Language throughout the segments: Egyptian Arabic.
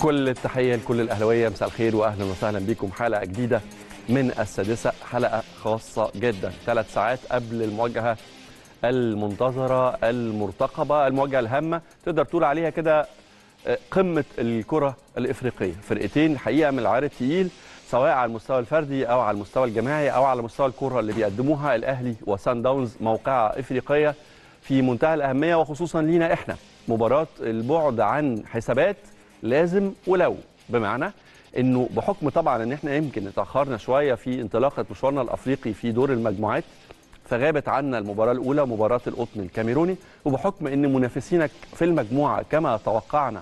كل التحية لكل الأهلاوية مساء الخير وأهلا وسهلا بكم حلقة جديدة من السادسة حلقة خاصة جدا ثلاث ساعات قبل المواجهة المنتظرة المرتقبة المواجهة الهامة تقدر تقول عليها كده قمة الكرة الإفريقية فرقتين الحقيقة من العيار التقيل سواء على المستوى الفردي أو على المستوى الجماعي أو على مستوى الكرة اللي بيقدموها الأهلي وسان داونز موقعة إفريقية في منتهى الأهمية وخصوصا لينا إحنا مباراة البعد عن حسابات لازم ولو بمعنى انه بحكم طبعا ان احنا يمكن اتاخرنا شويه في انطلاقه مشوارنا الافريقي في دور المجموعات فغابت عنا المباراه الاولى مباراه القطن الكاميروني وبحكم ان منافسينك في المجموعه كما توقعنا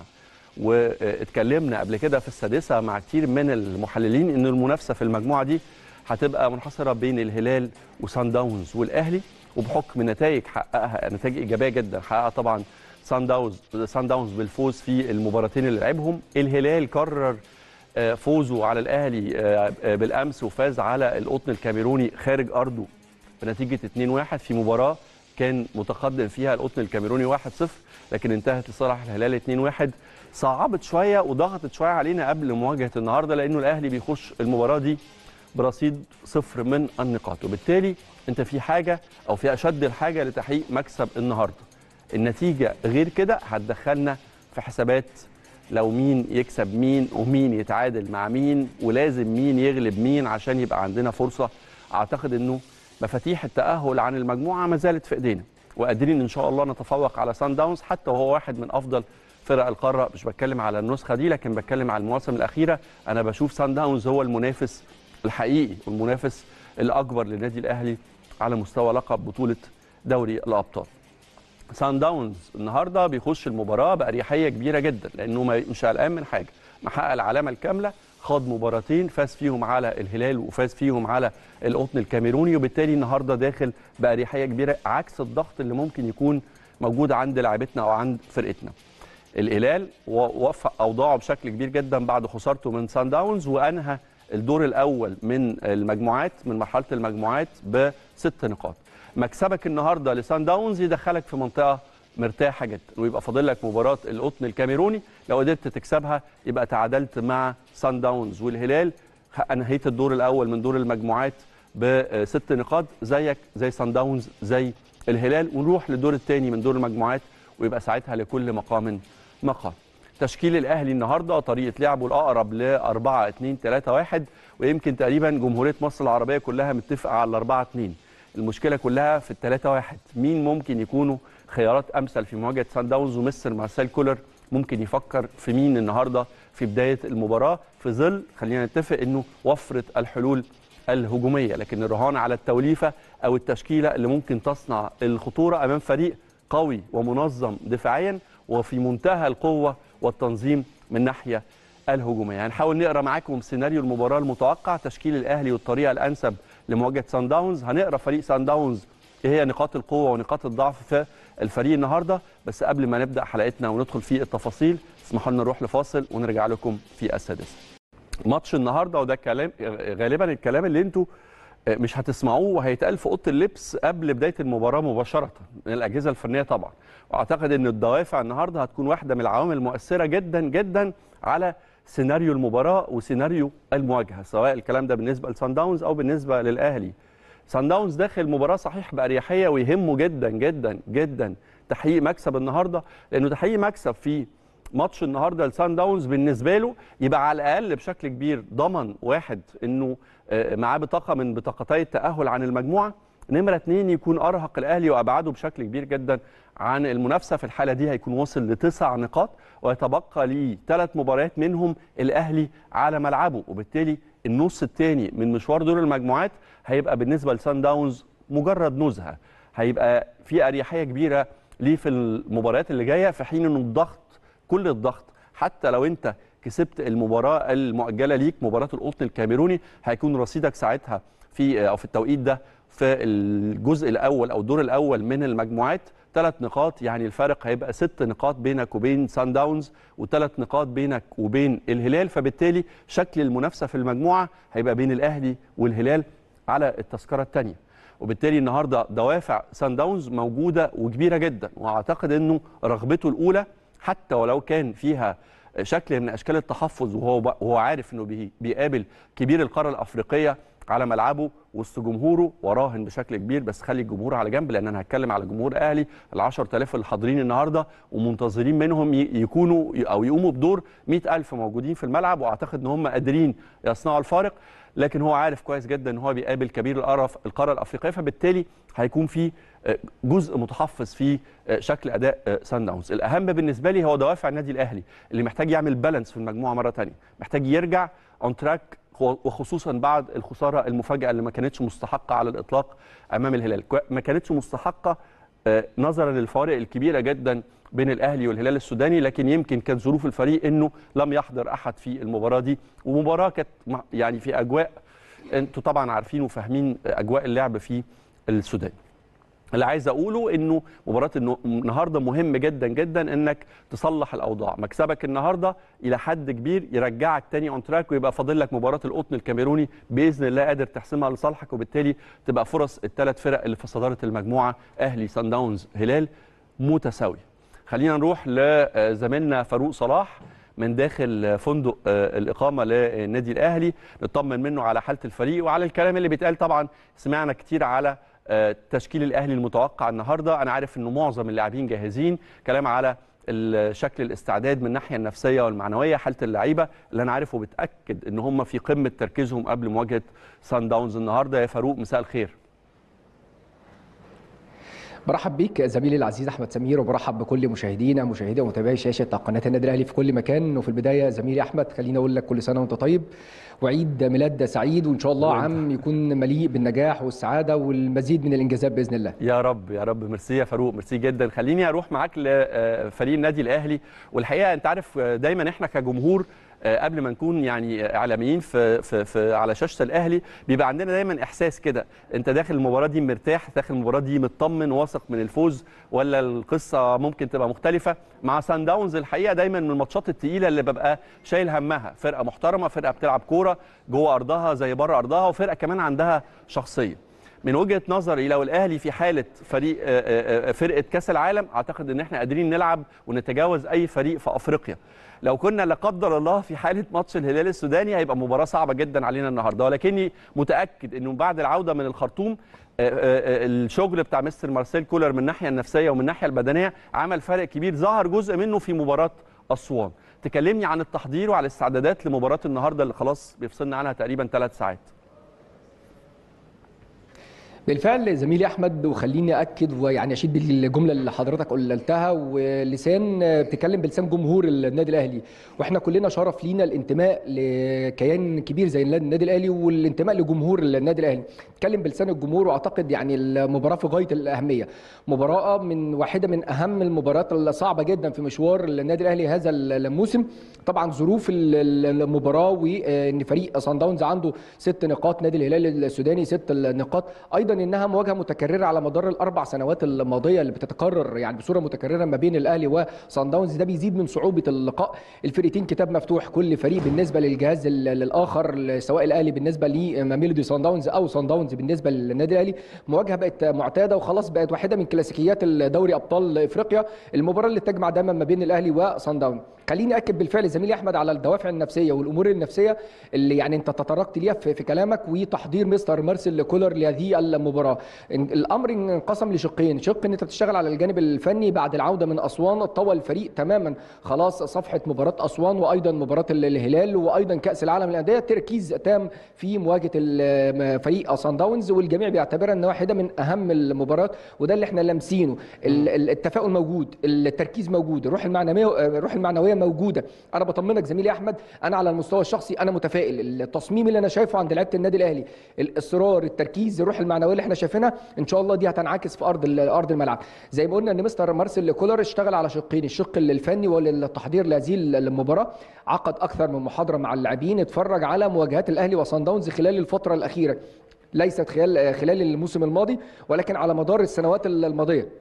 واتكلمنا قبل كده في السادسه مع كتير من المحللين ان المنافسه في المجموعه دي هتبقى منحصره بين الهلال وسان داونز والاهلي وبحكم نتائج حققها نتائج ايجابيه جدا حققها طبعا سان داونز سان داونز بالفوز في المباراتين اللي لعبهم الهلال قرر فوزه على الاهلي بالامس وفاز على القطن الكاميروني خارج ارضه بنتيجه 2-1 في مباراه كان متقدم فيها القطن الكاميروني 1-0 لكن انتهت لصالح الهلال 2-1 صعبت شويه وضغطت شويه علينا قبل مواجهه النهارده لانه الاهلي بيخش المباراه دي برصيد صفر من النقاط وبالتالي انت في حاجه او في اشد الحاجه لتحقيق مكسب النهارده النتيجه غير كده هتدخلنا في حسابات لو مين يكسب مين ومين يتعادل مع مين ولازم مين يغلب مين عشان يبقى عندنا فرصه اعتقد انه مفاتيح التاهل عن المجموعه ما زالت في ايدينا وقادرين ان شاء الله نتفوق على سان داونز حتى وهو واحد من افضل فرق القاره مش بتكلم على النسخه دي لكن بتكلم على المواسم الاخيره انا بشوف سان داونز هو المنافس الحقيقي والمنافس الاكبر للنادي الاهلي على مستوى لقب بطوله دوري الابطال سان داونز النهارده بيخش المباراه باريحيه كبيره جدا لانه مش قلقان من حاجه محقق العلامه الكامله خاض مباراتين فاز فيهم على الهلال وفاز فيهم على القطن الكاميروني وبالتالي النهارده داخل باريحيه كبيره عكس الضغط اللي ممكن يكون موجود عند لاعبتنا او عند فرقتنا. الهلال وفق اوضاعه بشكل كبير جدا بعد خسارته من سان داونز وانهى الدور الاول من المجموعات من مرحله المجموعات بست نقاط. مكسبك النهارده لسان داونز يدخلك في منطقه مرتاحه جدا ويبقى فاضل لك مباراه القطن الكاميروني لو قدرت تكسبها يبقى تعادلت مع سان داونز والهلال انهيت الدور الاول من دور المجموعات بست نقاط زيك زي سان داونز زي الهلال ونروح للدور الثاني من دور المجموعات ويبقى ساعتها لكل مقام مقام تشكيل الاهلي النهارده طريقه لعبه الاقرب ل 4 2 3 1 ويمكن تقريبا جمهوريه مصر العربيه كلها متفقه على 4 2 المشكله كلها في الثلاثة واحد مين ممكن يكونوا خيارات امثل في مواجهه سان داونز ومستر مارسيل كولر ممكن يفكر في مين النهارده في بدايه المباراه في ظل خلينا نتفق انه وفره الحلول الهجوميه لكن الرهان على التوليفه او التشكيله اللي ممكن تصنع الخطوره امام فريق قوي ومنظم دفاعيا وفي منتهى القوه والتنظيم من ناحيه الهجوميه هنحاول نقرا معاكم سيناريو المباراه المتوقع تشكيل الاهلي والطريقه الانسب لمواجهه سان داونز هنقرا فريق سان داونز ايه هي نقاط القوه ونقاط الضعف في الفريق النهارده بس قبل ما نبدا حلقتنا وندخل في التفاصيل اسمحوا لنا نروح لفاصل ونرجع لكم في السادسه ماتش النهارده وده كلام غالبا الكلام اللي انتوا مش هتسمعوه وهيتقال في اوضه اللبس قبل بدايه المباراه مباشره من الاجهزه الفنيه طبعا واعتقد ان الدوافع النهارده هتكون واحده من العوامل المؤثره جدا جدا على سيناريو المباراه وسيناريو المواجهه سواء الكلام ده بالنسبه لسان داونز او بالنسبه للاهلي سان داونز داخل المباراه صحيح باريحيه ويهمه جدا جدا جدا تحقيق مكسب النهارده لانه تحقيق مكسب في ماتش النهارده لسان داونز بالنسبه له يبقى على الاقل بشكل كبير ضمن واحد انه معاه بطاقه من بطاقتي التاهل عن المجموعه نمره اثنين يكون ارهق الاهلي وابعده بشكل كبير جدا عن المنافسه في الحاله دي هيكون وصل لتسع نقاط ويتبقى ليه ثلاث مباريات منهم الاهلي على ملعبه وبالتالي النص الثاني من مشوار دور المجموعات هيبقى بالنسبه لسان داونز مجرد نزهه هيبقى في اريحيه كبيره ليه في المباريات اللي جايه في حين انه الضغط كل الضغط حتى لو انت كسبت المباراه المؤجله ليك مباراه القطن الكاميروني هيكون رصيدك ساعتها في او في التوقيت ده في الجزء الاول او الدور الاول من المجموعات ثلاث نقاط يعني الفارق هيبقى ست نقاط بينك وبين سان داونز وثلاث نقاط بينك وبين الهلال فبالتالي شكل المنافسه في المجموعه هيبقى بين الاهلي والهلال على التذكره الثانيه وبالتالي النهارده دوافع سان داونز موجوده وكبيره جدا واعتقد انه رغبته الاولى حتى ولو كان فيها شكل من اشكال التحفظ وهو وهو عارف انه بي- بيقابل كبير القاره الافريقيه على ملعبه وسط جمهوره وراهن بشكل كبير بس خلي الجمهور على جنب لان انا هتكلم على جمهور اهلي ال 10000 اللي حاضرين النهارده ومنتظرين منهم ي- يكونوا او يقوموا بدور 100000 موجودين في الملعب واعتقد ان هم قادرين يصنعوا الفارق لكن هو عارف كويس جدا ان هو بيقابل كبير القاره القاره الافريقيه فبالتالي هيكون في آه، جزء متحفظ في آه، شكل اداء آه، سان داونز الاهم بالنسبه لي هو دوافع النادي الاهلي اللي محتاج يعمل بالانس في المجموعه مره ثانيه محتاج يرجع اون تراك وخصوصا بعد الخساره المفاجاه اللي ما كانتش مستحقه على الاطلاق امام الهلال كو- ما كانتش مستحقه آه، نظرا للفوارق الكبيره جدا بين الاهلي والهلال السوداني لكن يمكن كانت ظروف الفريق انه لم يحضر احد في المباراه دي ومباراه كانت مع- يعني في اجواء انتوا طبعا عارفين وفاهمين اجواء اللعب في السودان اللي عايز اقوله انه مباراه النو- النهارده مهم جدا جدا انك تصلح الاوضاع مكسبك النهارده الى حد كبير يرجعك تاني اون تراك ويبقى فاضل لك مباراه القطن الكاميروني باذن الله قادر تحسمها لصالحك وبالتالي تبقى فرص الثلاث فرق اللي في صداره المجموعه اهلي سان داونز هلال متساويه خلينا نروح لزميلنا فاروق صلاح من داخل فندق آه، الإقامة للنادي الأهلي نطمن منه على حالة الفريق وعلى الكلام اللي بيتقال طبعا سمعنا كتير على آه، تشكيل الأهلي المتوقع النهاردة أنا عارف أنه معظم اللاعبين جاهزين كلام على ال- شكل الاستعداد من الناحية النفسية والمعنوية حالة اللعيبة اللي أنا عارفه بتأكد أن هم في قمة تركيزهم قبل مواجهة سان داونز النهاردة يا فاروق مساء الخير برحب بيك زميلي العزيز احمد سمير وبرحب بكل مشاهدينا مشاهدي ومتابعي شاشه قناه النادي الاهلي في كل مكان وفي البدايه زميلي احمد خليني اقول لك كل سنه وانت طيب وعيد ميلاد سعيد وان شاء الله وأنت. عام يكون مليء بالنجاح والسعاده والمزيد من الانجازات باذن الله يا رب يا رب ميرسي يا فاروق ميرسي جدا خليني اروح معاك لفريق النادي الاهلي والحقيقه انت عارف آه، دايما احنا كجمهور آه، قبل ما نكون يعني اعلاميين في, في, في على شاشه الاهلي بيبقى عندنا دايما احساس كده انت داخل المباراه دي مرتاح داخل المباراه دي مطمن واثق من الفوز ولا القصه ممكن تبقى مختلفه مع سان داونز الحقيقه دايما من الماتشات الثقيله اللي ببقى شايل همها فرقه محترمه فرقه بتلعب كوره جوه ارضها زي بره ارضها وفرقه كمان عندها شخصيه من وجهه نظري لو الاهلي في حاله فريق آه، آه، آه، فرقه كاس العالم اعتقد ان احنا قادرين نلعب ونتجاوز اي فريق في افريقيا لو كنا لا قدر الله في حاله ماتش الهلال السوداني هيبقى مباراه صعبه جدا علينا النهارده ولكني متاكد انه بعد العوده من الخرطوم آه، آه، آه، الشغل بتاع مستر مارسيل كولر من الناحيه النفسيه ومن الناحيه البدنيه عمل فرق كبير ظهر جزء منه في مباراه اسوان تكلمني عن التحضير وعلى الاستعدادات لمباراه النهارده اللي خلاص بيفصلنا عنها تقريبا ثلاث ساعات بالفعل زميلي احمد وخليني اكد ويعني اشيد بالجمله اللي حضرتك قلتها ولسان بتتكلم بلسان جمهور النادي الاهلي واحنا كلنا شرف لينا الانتماء لكيان كبير زي النادي الاهلي والانتماء لجمهور النادي الاهلي بتكلم بلسان الجمهور واعتقد يعني المباراه في غايه الاهميه مباراه من واحده من اهم المباريات الصعبه جدا في مشوار النادي الاهلي هذا الموسم طبعا ظروف المباراه وان فريق صن داونز عنده ست نقاط نادي الهلال السوداني ست نقاط ايضا انها مواجهه متكرره على مدار الاربع سنوات الماضيه اللي بتتكرر يعني بصوره متكرره ما بين الاهلي وصن داونز ده بيزيد من صعوبه اللقاء الفرقتين كتاب مفتوح كل فريق بالنسبه للجهاز الاخر سواء الاهلي بالنسبه لميلودي صن داونز او صن داونز بالنسبه للنادي الاهلي مواجهه بقت معتاده وخلاص بقت واحده من كلاسيكيات الدوري ابطال افريقيا المباراه اللي تجمع دايما ما بين الاهلي وصن داونز خليني اكد بالفعل زميلي احمد على الدوافع النفسيه والامور النفسيه اللي يعني انت تطرقت ليها في, في كلامك وتحضير مستر مارسيل كولر لهذه المباراه الامر انقسم لشقين شق ان انت بتشتغل على الجانب الفني بعد العوده من اسوان طوى الفريق تماما خلاص صفحه مباراه اسوان وايضا مباراه الهلال وايضا كاس العالم للانديه تركيز تام في مواجهه فريق صن داونز والجميع بيعتبرها انها واحده من اهم المباريات وده اللي احنا لامسينه التفاؤل موجود التركيز موجود الروح المعنويه الروح المعنويه موجوده انا بطمنك زميلي احمد انا على المستوى الشخصي انا متفائل التصميم اللي انا شايفه عند لعيبه النادي الاهلي الاصرار التركيز الروح المعنويه اللي احنا شايفينها ان شاء الله دي هتنعكس في ارض ارض الملعب زي ما قلنا ان مستر مارسيل كولر اشتغل على شقين الشق الفني وللتحضير لهذه المباراه عقد اكثر من محاضره مع اللاعبين اتفرج على مواجهات الاهلي وصن داونز خلال الفتره الاخيره ليست خلال خلال الموسم الماضي ولكن على مدار السنوات الماضيه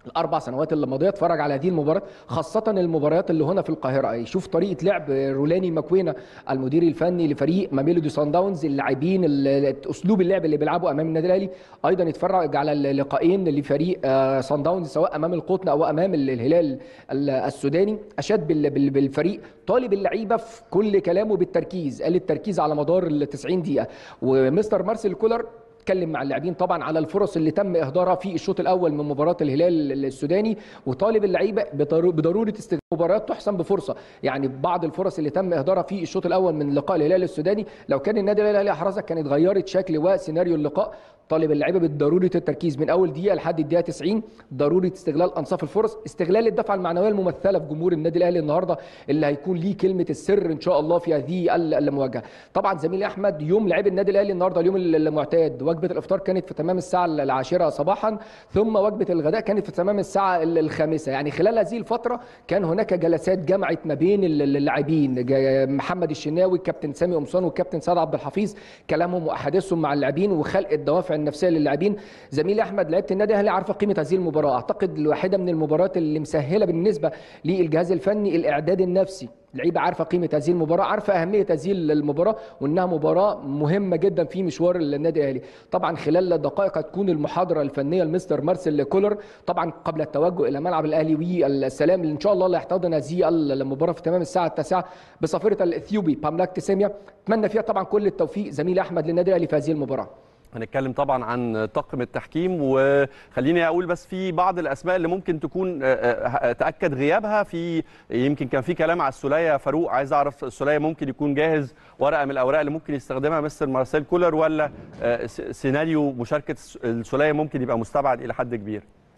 الاربع سنوات اللي ماضيه اتفرج على هذه المباراه خاصه المباريات اللي هنا في القاهره يشوف طريقه لعب رولاني ماكوينا المدير الفني لفريق ماميلودي سان داونز اللاعبين اسلوب اللعب اللي بيلعبه امام النادي الاهلي ايضا يتفرج على اللقاءين لفريق سان داونز سواء امام القطن او امام الهلال السوداني اشاد بالفريق طالب اللعيبه في كل كلامه بالتركيز قال التركيز على مدار ال 90 دقيقه ومستر مارسيل كولر اتكلم مع اللاعبين طبعا على الفرص اللي تم اهدارها في الشوط الاول من مباراه الهلال السوداني وطالب اللعيبه بضروره استغلال مباريات تحسم بفرصه يعني بعض الفرص اللي تم اهدارها في الشوط الاول من لقاء الهلال السوداني لو كان النادي الاهلي احرزها كانت غيرت شكل وسيناريو اللقاء طالب اللعيبه بضروره التركيز من اول دقيقه لحد الدقيقه 90 ضروره استغلال انصاف الفرص استغلال الدفعه المعنويه الممثله في جمهور النادي الاهلي النهارده اللي هيكون ليه كلمه السر ان شاء الله في هذه المواجهه طبعا زميلي احمد يوم لعيب النادي الاهلي النهارده اليوم المعتاد وجبه الافطار كانت في تمام الساعه العاشره صباحا ثم وجبه الغداء كانت في تمام الساعه الخامسه يعني خلال هذه الفتره كان هناك جلسات جمعت ما بين اللاعبين محمد الشناوي الكابتن سامي قمصان والكابتن سعد عبد الحفيظ كلامهم واحاديثهم مع اللاعبين وخلق الدوافع النفسيه للاعبين زميلي احمد لعيبه النادي الاهلي عارفه قيمه هذه المباراه اعتقد الواحده من المباريات اللي مسهله بالنسبه للجهاز الفني الاعداد النفسي لعيبه عارفه قيمه هذه المباراه عارفه اهميه هذه المباراه وانها مباراه مهمه جدا في مشوار النادي الاهلي طبعا خلال دقائق هتكون المحاضره الفنيه لمستر مارسيل كولر طبعا قبل التوجه الى ملعب الاهلي والسلام اللي ان شاء الله اللي هيحتضن هذه المباراه في تمام الساعه التاسعه بصفيره الاثيوبي باملاك تسيميا اتمنى فيها طبعا كل التوفيق زميلي احمد للنادي الاهلي في هذه المباراه هنتكلم طبعا عن طاقم التحكيم وخليني اقول بس في بعض الاسماء اللي ممكن تكون تاكد غيابها في يمكن كان في كلام على السوليه فاروق عايز اعرف السوليه ممكن يكون جاهز ورقه من الاوراق اللي ممكن يستخدمها مستر مارسيل كولر ولا سيناريو مشاركه السوليه ممكن يبقى مستبعد الى حد كبير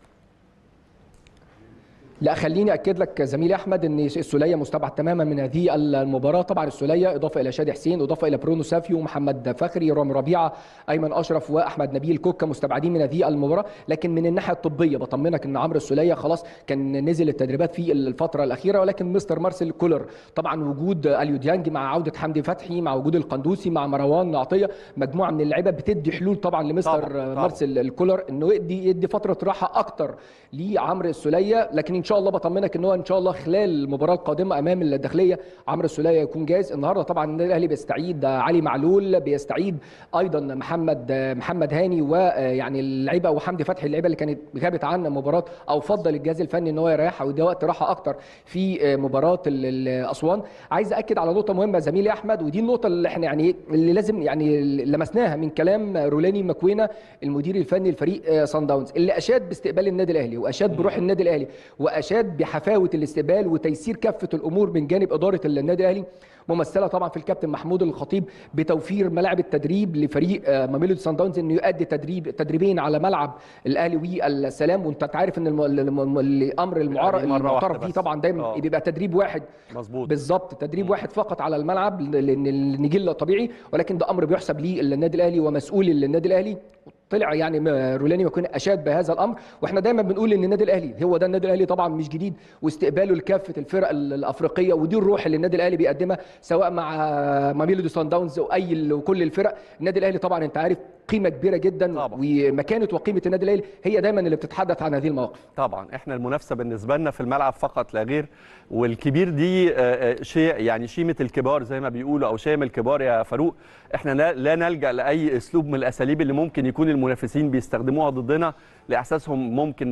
لا خليني اكد لك زميلي احمد ان السوليه مستبعد تماما من هذه المباراه طبعا السوليه اضافه الى شادي حسين اضافه الى برونو سافيو محمد فخري رامي ربيعه ايمن اشرف واحمد نبيل كوكا مستبعدين من هذه المباراه لكن من الناحيه الطبيه بطمنك ان عمرو السوليه خلاص كان نزل التدريبات في الفتره الاخيره ولكن مستر مارسيل كولر طبعا وجود اليو ديانج مع عوده حمدي فتحي مع وجود القندوسي مع مروان عطيه مجموعه من اللعيبه بتدي حلول طبعا لمستر طبعا. طبعا. مارسيل كولر انه يدي يدي فتره راحه اكتر لعمرو السوليه لكن ان شاء الله بطمنك ان هو ان شاء الله خلال المباراه القادمه امام الداخليه عمرو السوليه يكون جاهز النهارده طبعا النادي الاهلي بيستعيد علي معلول بيستعيد ايضا محمد محمد هاني ويعني اللعيبه وحمدي فتحي اللعيبه اللي كانت غابت عن مباراه او فضل الجهاز الفني ان هو يريحها وده وقت راحه اكتر في مباراه اسوان عايز اكد على نقطه مهمه زميلي احمد ودي النقطه اللي احنا يعني اللي لازم يعني لمسناها من كلام رولاني مكوينه المدير الفني لفريق سان داونز اللي اشاد باستقبال النادي الاهلي واشاد بروح النادي الاهلي واشاد بحفاوه الاستقبال وتيسير كافه الامور من جانب اداره النادي الاهلي ممثله طبعا في الكابتن محمود الخطيب بتوفير ملاعب التدريب لفريق ماميلودي سان داونز انه يؤدي تدريب تدريبين على ملعب الاهلي والسلام وانت عارف ان الامر المعارض المعترف فيه طبعا دايما بيبقى تدريب واحد مظبوط بالظبط تدريب واحد فقط على الملعب للنجيل طبيعي ولكن ده امر بيحسب للنادي الاهلي ومسؤول النادي الاهلي طلع يعني رولاني يكون اشاد بهذا الامر واحنا دايما بنقول ان النادي الاهلي هو ده النادي الاهلي طبعا مش جديد واستقباله لكافه الفرق الافريقيه ودي الروح اللي النادي الاهلي بيقدمها سواء مع ماميلودي سان داونز واي وكل الفرق النادي الاهلي طبعا انت عارف قيمه كبيره جدا طبعا. ومكانه وقيمه النادي الاهلي هي دايما اللي بتتحدث عن هذه المواقف طبعا احنا المنافسه بالنسبه لنا في الملعب فقط لا غير والكبير دي شيء يعني شيمه الكبار زي ما بيقولوا او شيم الكبار يا فاروق احنا لا نلجا لاي اسلوب من الاساليب اللي ممكن يكون المنافسين بيستخدموها ضدنا لاحساسهم ممكن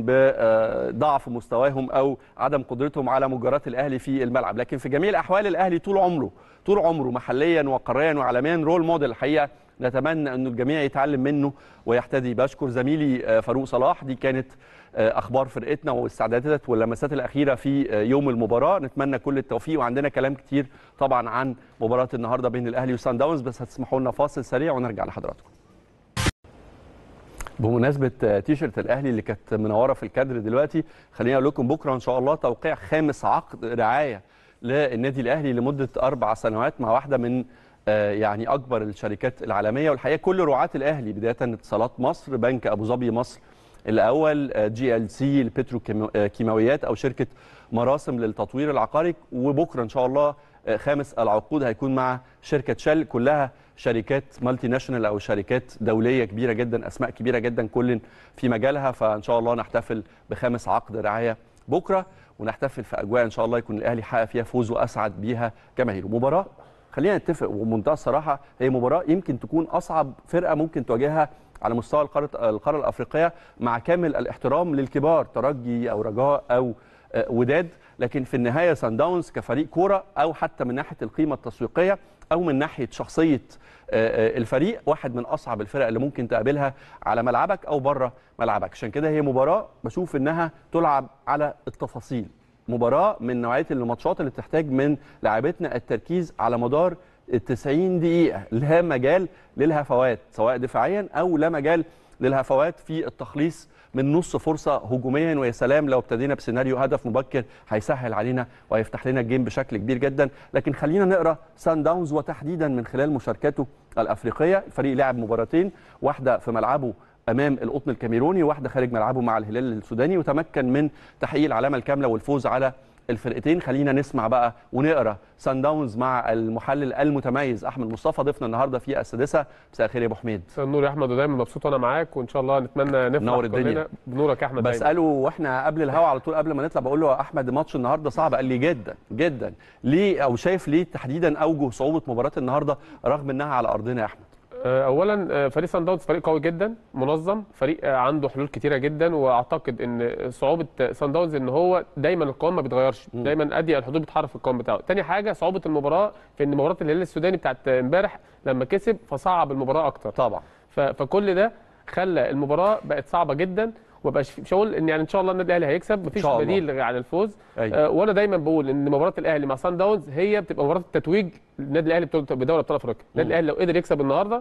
بضعف مستواهم او عدم قدرتهم على مجاراه الاهلي في الملعب لكن في جميع الاحوال الاهلي طول عمره طول عمره محليا وقاريا وعالميا رول موديل الحقيقه نتمنى انه الجميع يتعلم منه ويحتدي بشكر زميلي فاروق صلاح دي كانت اخبار فرقتنا واستعدادات واللمسات الاخيره في يوم المباراه نتمنى كل التوفيق وعندنا كلام كتير طبعا عن مباراه النهارده بين الاهلي وسان داونز بس هتسمحوا لنا فاصل سريع ونرجع لحضراتكم بمناسبه تيشرت الاهلي اللي كانت منوره في الكادر دلوقتي خليني اقول لكم بكره ان شاء الله توقيع خامس عقد رعايه للنادي الاهلي لمده اربع سنوات مع واحده من يعني اكبر الشركات العالميه والحقيقه كل رعاه الاهلي بدايه اتصالات مصر بنك ابو ظبي مصر الاول جي ال سي البتروكيماويات او شركه مراسم للتطوير العقاري وبكره ان شاء الله خامس العقود هيكون مع شركه شل كلها شركات مالتي ناشونال او شركات دوليه كبيره جدا اسماء كبيره جدا كل في مجالها فان شاء الله نحتفل بخامس عقد رعايه بكره ونحتفل في اجواء ان شاء الله يكون الاهلي حقق فيها فوز واسعد بيها جماهيره مباراه خلينا نتفق وبمنتهى الصراحه هي مباراه يمكن تكون اصعب فرقه ممكن تواجهها على مستوى القاره القاره الافريقيه مع كامل الاحترام للكبار ترجي او رجاء او آه، وداد لكن في النهايه سان داونز كفريق كوره او حتى من ناحيه القيمه التسويقيه او من ناحيه شخصيه آه، آه، الفريق واحد من اصعب الفرق اللي ممكن تقابلها على ملعبك او بره ملعبك عشان كده هي مباراه بشوف انها تلعب على التفاصيل مباراه من نوعيه الماتشات اللي تحتاج من لاعبتنا التركيز على مدار ال 90 دقيقه لا مجال للهفوات سواء دفاعيا او لا مجال للهفوات في التخليص من نص فرصه هجوميا ويا سلام لو ابتدينا بسيناريو هدف مبكر هيسهل علينا وهيفتح لنا الجيم بشكل كبير جدا لكن خلينا نقرا سان داونز وتحديدا من خلال مشاركاته الافريقيه الفريق لعب مباراتين واحده في ملعبه امام القطن الكاميروني واحده خارج ملعبه مع الهلال السوداني وتمكن من تحقيق العلامه الكامله والفوز على الفرقتين خلينا نسمع بقى ونقرا سان داونز مع المحلل المتميز احمد مصطفى ضيفنا النهارده في السادسه مساء الخير يا ابو حميد مساء النور يا احمد ودايما مبسوط وانا معاك وان شاء الله نتمنى نفرح نور الدنيا. كلنا بنورك يا احمد دايما بساله واحنا قبل الهوا على طول قبل ما نطلع بقول له يا احمد ماتش النهارده صعب قال لي جدا جدا ليه او شايف ليه تحديدا اوجه صعوبه مباراه النهارده رغم انها على ارضنا يا احمد آه، اولا آه، فريق سان داونز فريق قوي جدا منظم فريق آه، عنده حلول كتيره جدا واعتقد ان صعوبه سان داونز ان هو دايما القوام ما بيتغيرش مم. دايما ادي الحدود بيتحرك في القوام بتاعه تاني حاجه صعوبه المباراه في ان مباراه الهلال السوداني بتاعت امبارح لما كسب فصعب المباراه اكتر طبعا ف- فكل ده خلى المباراه بقت صعبه جدا ومبقاش مش هقول ان يعني ان شاء الله النادي الاهلي هيكسب مفيش شاء الله. بديل غير عن الفوز أيوة. آه وانا دايما بقول ان مباراه الاهلي مع سان داونز هي بتبقى مباراه التتويج للنادي الاهلي بطولة- بدوري ابطال افريقيا النادي الاهلي لو قدر يكسب النهارده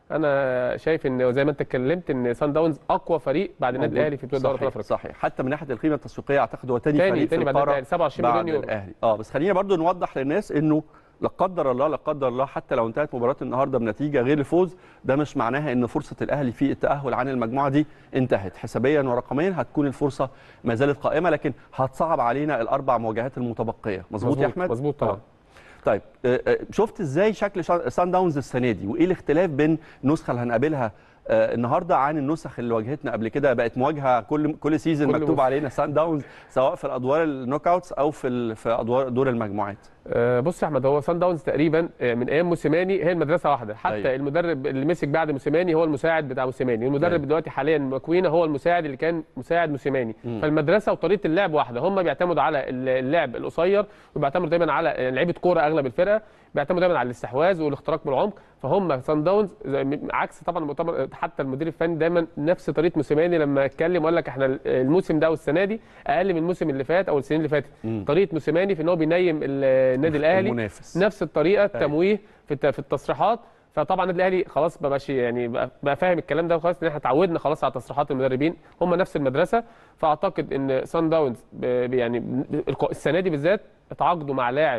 انا شايف ان زي ما انت اتكلمت ان سان داونز اقوى فريق بعد النادي موجود. الاهلي في بطوله دوري ابطال صحيح, افريقيا صحيح حتى من ناحيه القيمه التسويقيه اعتقد هو تاني, تاني فريق تاني في بعد القاره الأهلي، 27 بعد مليون يورو الاهلي اه بس خلينا برضو نوضح للناس انه لا قدر الله لا قدر الله حتى لو انتهت مباراه النهارده بنتيجه غير الفوز ده مش معناها ان فرصه الاهلي في التاهل عن المجموعه دي انتهت حسابيا ورقميا هتكون الفرصه ما زالت قائمه لكن هتصعب علينا الاربع مواجهات المتبقيه مظبوط يا احمد مظبوط طبعا آه. طيب آه، آه، شفت ازاي شكل شا- سان داونز السنه دي وايه الاختلاف بين النسخه اللي هنقابلها آه، النهارده عن النسخ اللي واجهتنا قبل كده بقت مواجهه كل كل سيزون كل مكتوب موسم. علينا سان داونز سواء في الادوار النوك اوتس او في ال- في ادوار دور المجموعات آه، بص يا احمد هو سان داونز تقريبا آه، من ايام موسيماني هي المدرسه واحده حتى أيوة. أيوة. المدرب اللي مسك بعد موسيماني هو المساعد بتاع موسيماني المدرب أيوة. دلوقتي حاليا مكوينه هو المساعد اللي كان مساعد موسيماني مم. فالمدرسه وطريقه اللعب واحده هم بيعتمدوا على اللعب القصير وبيعتمدوا دايما على لعيبه كوره اغلب الفرقه بيعتمدوا دايما على الاستحواذ والاختراق من العمق فهم سان داونز زي- عكس طبعا المؤتمر حتى المدير الفني دايما نفس طريقه موسيماني لما اتكلم وقال لك احنا الموسم ده والسنه دي اقل من الموسم اللي فات او السنين اللي فاتت مم. طريقه موسيماني في ان هو بينيم ال- النادي الاهلي المنافس نفس الطريقه التمويه في الت- في التصريحات فطبعا النادي الاهلي خلاص ما بقاش يعني بقى بقى فاهم الكلام ده وخلاص ان احنا اتعودنا خلاص على تصريحات المدربين هم نفس المدرسه فاعتقد ان سان داونز ب- ب- يعني ب- الق- السنه دي بالذات اتعاقدوا مع لاعب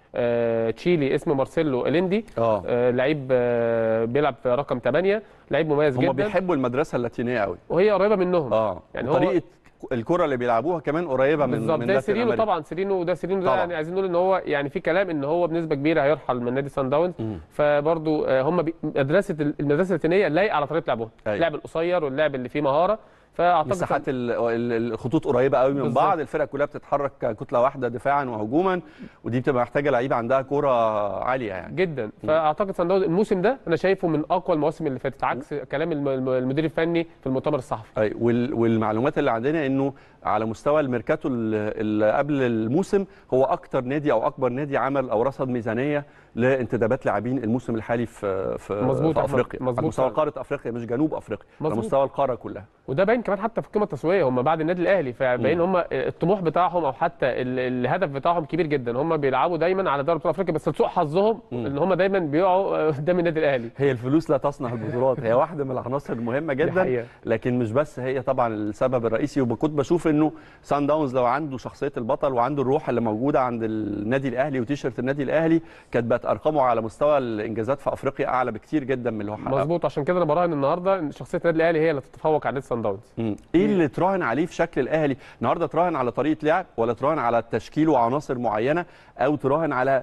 آه، تشيلي اسمه مارسيلو اليندي اه آه، لعيب آه، بيلعب في رقم 8 لعيب مميز هم جدا بيحبوا المدرسه اللاتينيه قوي وهي قريبه منهم اه يعني هو- طريقه الكره اللي بيلعبوها كمان قريبه من بالظبط من ده لاتين سيرينو أمريكا. طبعا سيرينو وده سيرينو ده طبعاً. يعني عايزين نقول ان هو يعني في كلام ان هو بنسبه كبيره هيرحل من نادي سان داونز مم. فبرضو آه، هم بي- مدرسه المدرسه اللاتينيه لايقه على طريقه لعبهم أيوة. اللعب القصير واللعب اللي فيه مهاره فاعتقد مساحات ال- ال- الخطوط قريبه قوي من بالظبط. بعض الفرق كلها بتتحرك كتله واحده دفاعا وهجوما ودي بتبقى محتاجه لعيبه عندها كوره عاليه يعني جدا فاعتقد سان داونز الموسم ده انا شايفه من اقوى المواسم اللي فاتت عكس كلام الم- الم- المدير الفني في المؤتمر الصحفي أي وال- والمعلومات اللي عندنا انه على مستوى الميركاتو ال- اللي قبل الموسم هو اكتر نادي او اكبر نادي عمل او رصد ميزانيه لانتدابات لاعبين الموسم الحالي في في, مظبوط في أحمد، افريقيا على مظبوط مستوى فعلا. قاره افريقيا مش جنوب افريقيا على مظبوط. مستوى القاره كلها وده باين كمان حتى في القيمه التسويقيه هم بعد النادي الاهلي فباين هم الطموح بتاعهم او حتى ال- الهدف بتاعهم كبير جدا هم بيلعبوا دايما على دوري ابطال افريقيا بس لسوء حظهم مم. ان هم دايما بيقعوا قدام النادي الاهلي هي الفلوس لا تصنع البطولات هي واحده من العناصر المهمه دي جدا حقيقة. لكن مش بس هي طبعا السبب الرئيسي وكنت بشوف انه سان داونز لو عنده شخصيه البطل وعنده الروح اللي موجوده عند النادي الاهلي وتيشرت النادي الاهلي كانت بقت ارقامه على مستوى الانجازات في افريقيا اعلى بكتير جدا من اللي هو حققه مظبوط عشان كده انا براهن النهارده ان شخصيه النادي الاهلي هي اللي تتفوق على نادي سان داونز مم. ايه اللي تراهن عليه في شكل الاهلي النهارده تراهن على طريقه لعب ولا تراهن على تشكيل وعناصر معينه او تراهن على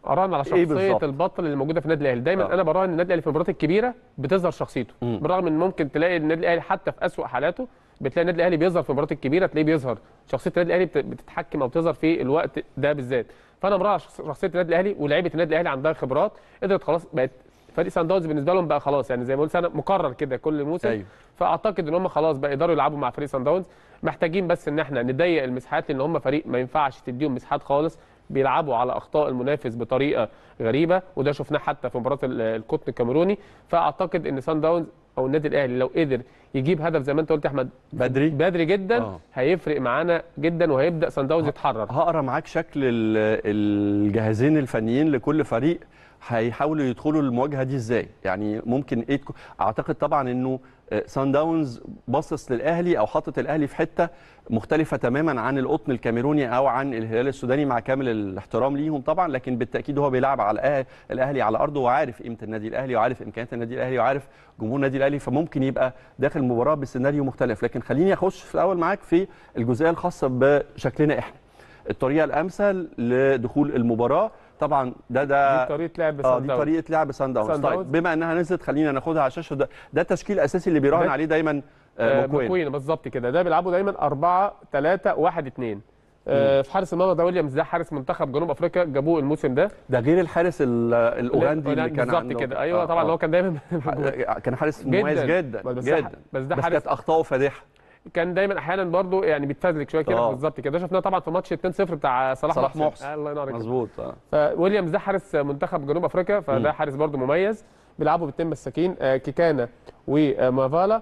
اراهن على إيه شخصيه بالظبط؟ البطل اللي موجوده في النادي الاهلي دايما آه. انا براهن ان النادي الاهلي في المباريات الكبيره بتظهر شخصيته مم. بالرغم ان ممكن تلاقي النادي الاهلي حتى في اسوأ حالاته بتلاقي النادي الاهلي بيظهر في المباريات الكبيره تلاقيه بيظهر شخصيه النادي الاهلي بت- بتتحكم او بتظهر في الوقت ده بالذات فانا براهن على شخص- شخصيه النادي الاهلي ولاعيبه النادي الاهلي عندها خبرات قدرت خلاص بقت فريق سان داونز بالنسبه لهم بقى خلاص يعني زي ما قلت سنه مكرر كده كل موسم أيوة. فاعتقد ان هم خلاص بقى يقدروا يلعبوا مع فريق سان داونز محتاجين بس ان احنا نضيق المساحات لان هم فريق ما ينفعش تديهم مساحات خالص بيلعبوا على اخطاء المنافس بطريقه غريبه وده شفناه حتى في مباراه ال- القطن الكاميروني فاعتقد ان سان داونز او النادي الاهلي لو قدر يجيب هدف زي ما انت قلت يا احمد بدري بدري جدا آه. هيفرق معانا جدا وهيبدا سان داونز يتحرر هقرا معاك شكل ال- الجهازين الفنيين لكل فريق هيحاولوا يدخلوا المواجهه دي ازاي يعني ممكن ايه تكون اعتقد طبعا انه آه، سان داونز باصص للاهلي او حاطط الاهلي في حته مختلفه تماما عن القطن الكاميروني او عن الهلال السوداني مع كامل الاحترام ليهم طبعا لكن بالتاكيد هو بيلعب على الأه- الاهلي على ارضه وعارف قيمه النادي الاهلي وعارف امكانيات النادي الاهلي وعارف جمهور النادي الاهلي فممكن يبقى داخل المباراه بسيناريو مختلف لكن خليني اخش في الاول معاك في الجزئيه الخاصه بشكلنا احنا الطريقه الامثل لدخول المباراه طبعا ده ده دي طريقه لعب اه سان دي داونز طريقه لعب سان داونز سان طيب داونز. بما انها نزلت خلينا ناخدها على الشاشه ده ده التشكيل الاساسي اللي بيراهن ده- عليه دايما آه، آه، مكوين مكوين بالظبط كده ده بيلعبوا دايما 4 3 1 2 آه، في حارس المرمى ده ويليامز ده حارس منتخب جنوب افريقيا جابوه الموسم ده ده غير الحارس ال- الاوغندي اللي كان بالظبط عنده كده ايوه آه، طبعا آه. اللي هو كان دايما كان حارس جداً. مميز جدا بس ده- جدا بس ده بس حارس- كانت اخطائه فادحه كان دايما احيانا برضه يعني بيتفزلك شويه كده آه. بالظبط كده ده شفناه طبعا في ماتش 2-0 بتاع صلاح, صلاح محسن. آه الله ينور عليك مظبوط آه. فويليامز ده حارس منتخب جنوب افريقيا فده مم. حارس برضه مميز بيلعبوا بالتيم مساكين آه، كيكانا ومافالا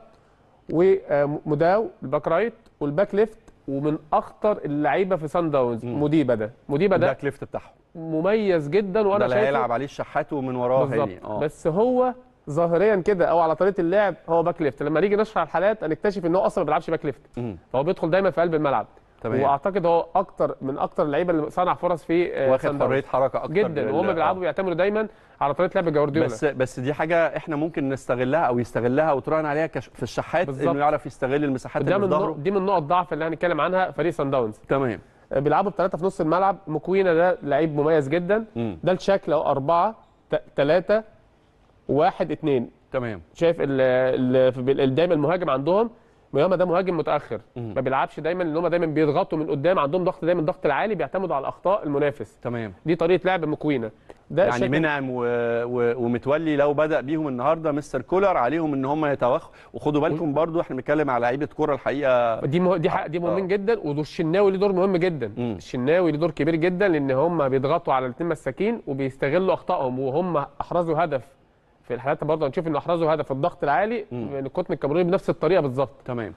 ومداو الباك رايت والباك ليفت ومن اخطر اللعيبه في سان داونز مم. موديبا ده موديبا ده الباك ليفت بتاعهم مميز جدا ده وانا اللي شايفه هيلعب عليه الشحات ومن وراه بالظبط هاني اه بس هو ظاهريا كده او على طريقه اللعب هو باك ليفت لما نيجي نشرح الحالات هنكتشف ان هو اصلا ما بيلعبش باك ليفت مم. فهو بيدخل دايما في قلب الملعب تمام واعتقد هو اكتر من اكتر اللعيبه اللي صنع فرص في آه، واخد سان داونز. حريه حركه اكتر جدا لل- وهم آه. بيلعبوا بيعتمدوا دايما على طريقه لعب جوارديولا بس بس دي حاجه احنا ممكن نستغلها او يستغلها وتراهن عليها كش- في الشحات بالظبط. انه يعرف يستغل المساحات ده اللي من في نقط- ظهره دي من نقط ضعف اللي هنتكلم عنها فريق سان داونز تمام آه، بيلعبوا بثلاثه في نص الملعب مكوينه ده لعيب مميز جدا مم. ده الشكل اهو اربعه ثلاثه واحد اثنين تمام شايف ال ال دايما المهاجم عندهم مياما ده مهاجم متاخر مم. ما بيلعبش دايما ان هم دايما بيضغطوا من قدام عندهم ضغط دايما الضغط العالي بيعتمدوا على اخطاء المنافس تمام دي طريقه لعب مكوينه ده يعني شكل- منعم و... و... ومتولي لو بدا بيهم النهارده مستر كولر عليهم ان هم يتوخوا وخدوا بالكم برضو احنا بنتكلم على لعيبه كوره الحقيقه دي مه... دي حق... دي مهمين آه. جدا والشناوي ليه دور مهم جدا مم. الشناوي ليه دور كبير جدا لان هم بيضغطوا على الاثنين مساكين وبيستغلوا اخطائهم وهم احرزوا هدف في الحالات برضه هنشوف ان احرزوا هدف الضغط العالي مم. من القطن الكاميروني بنفس الطريقه بالظبط تمام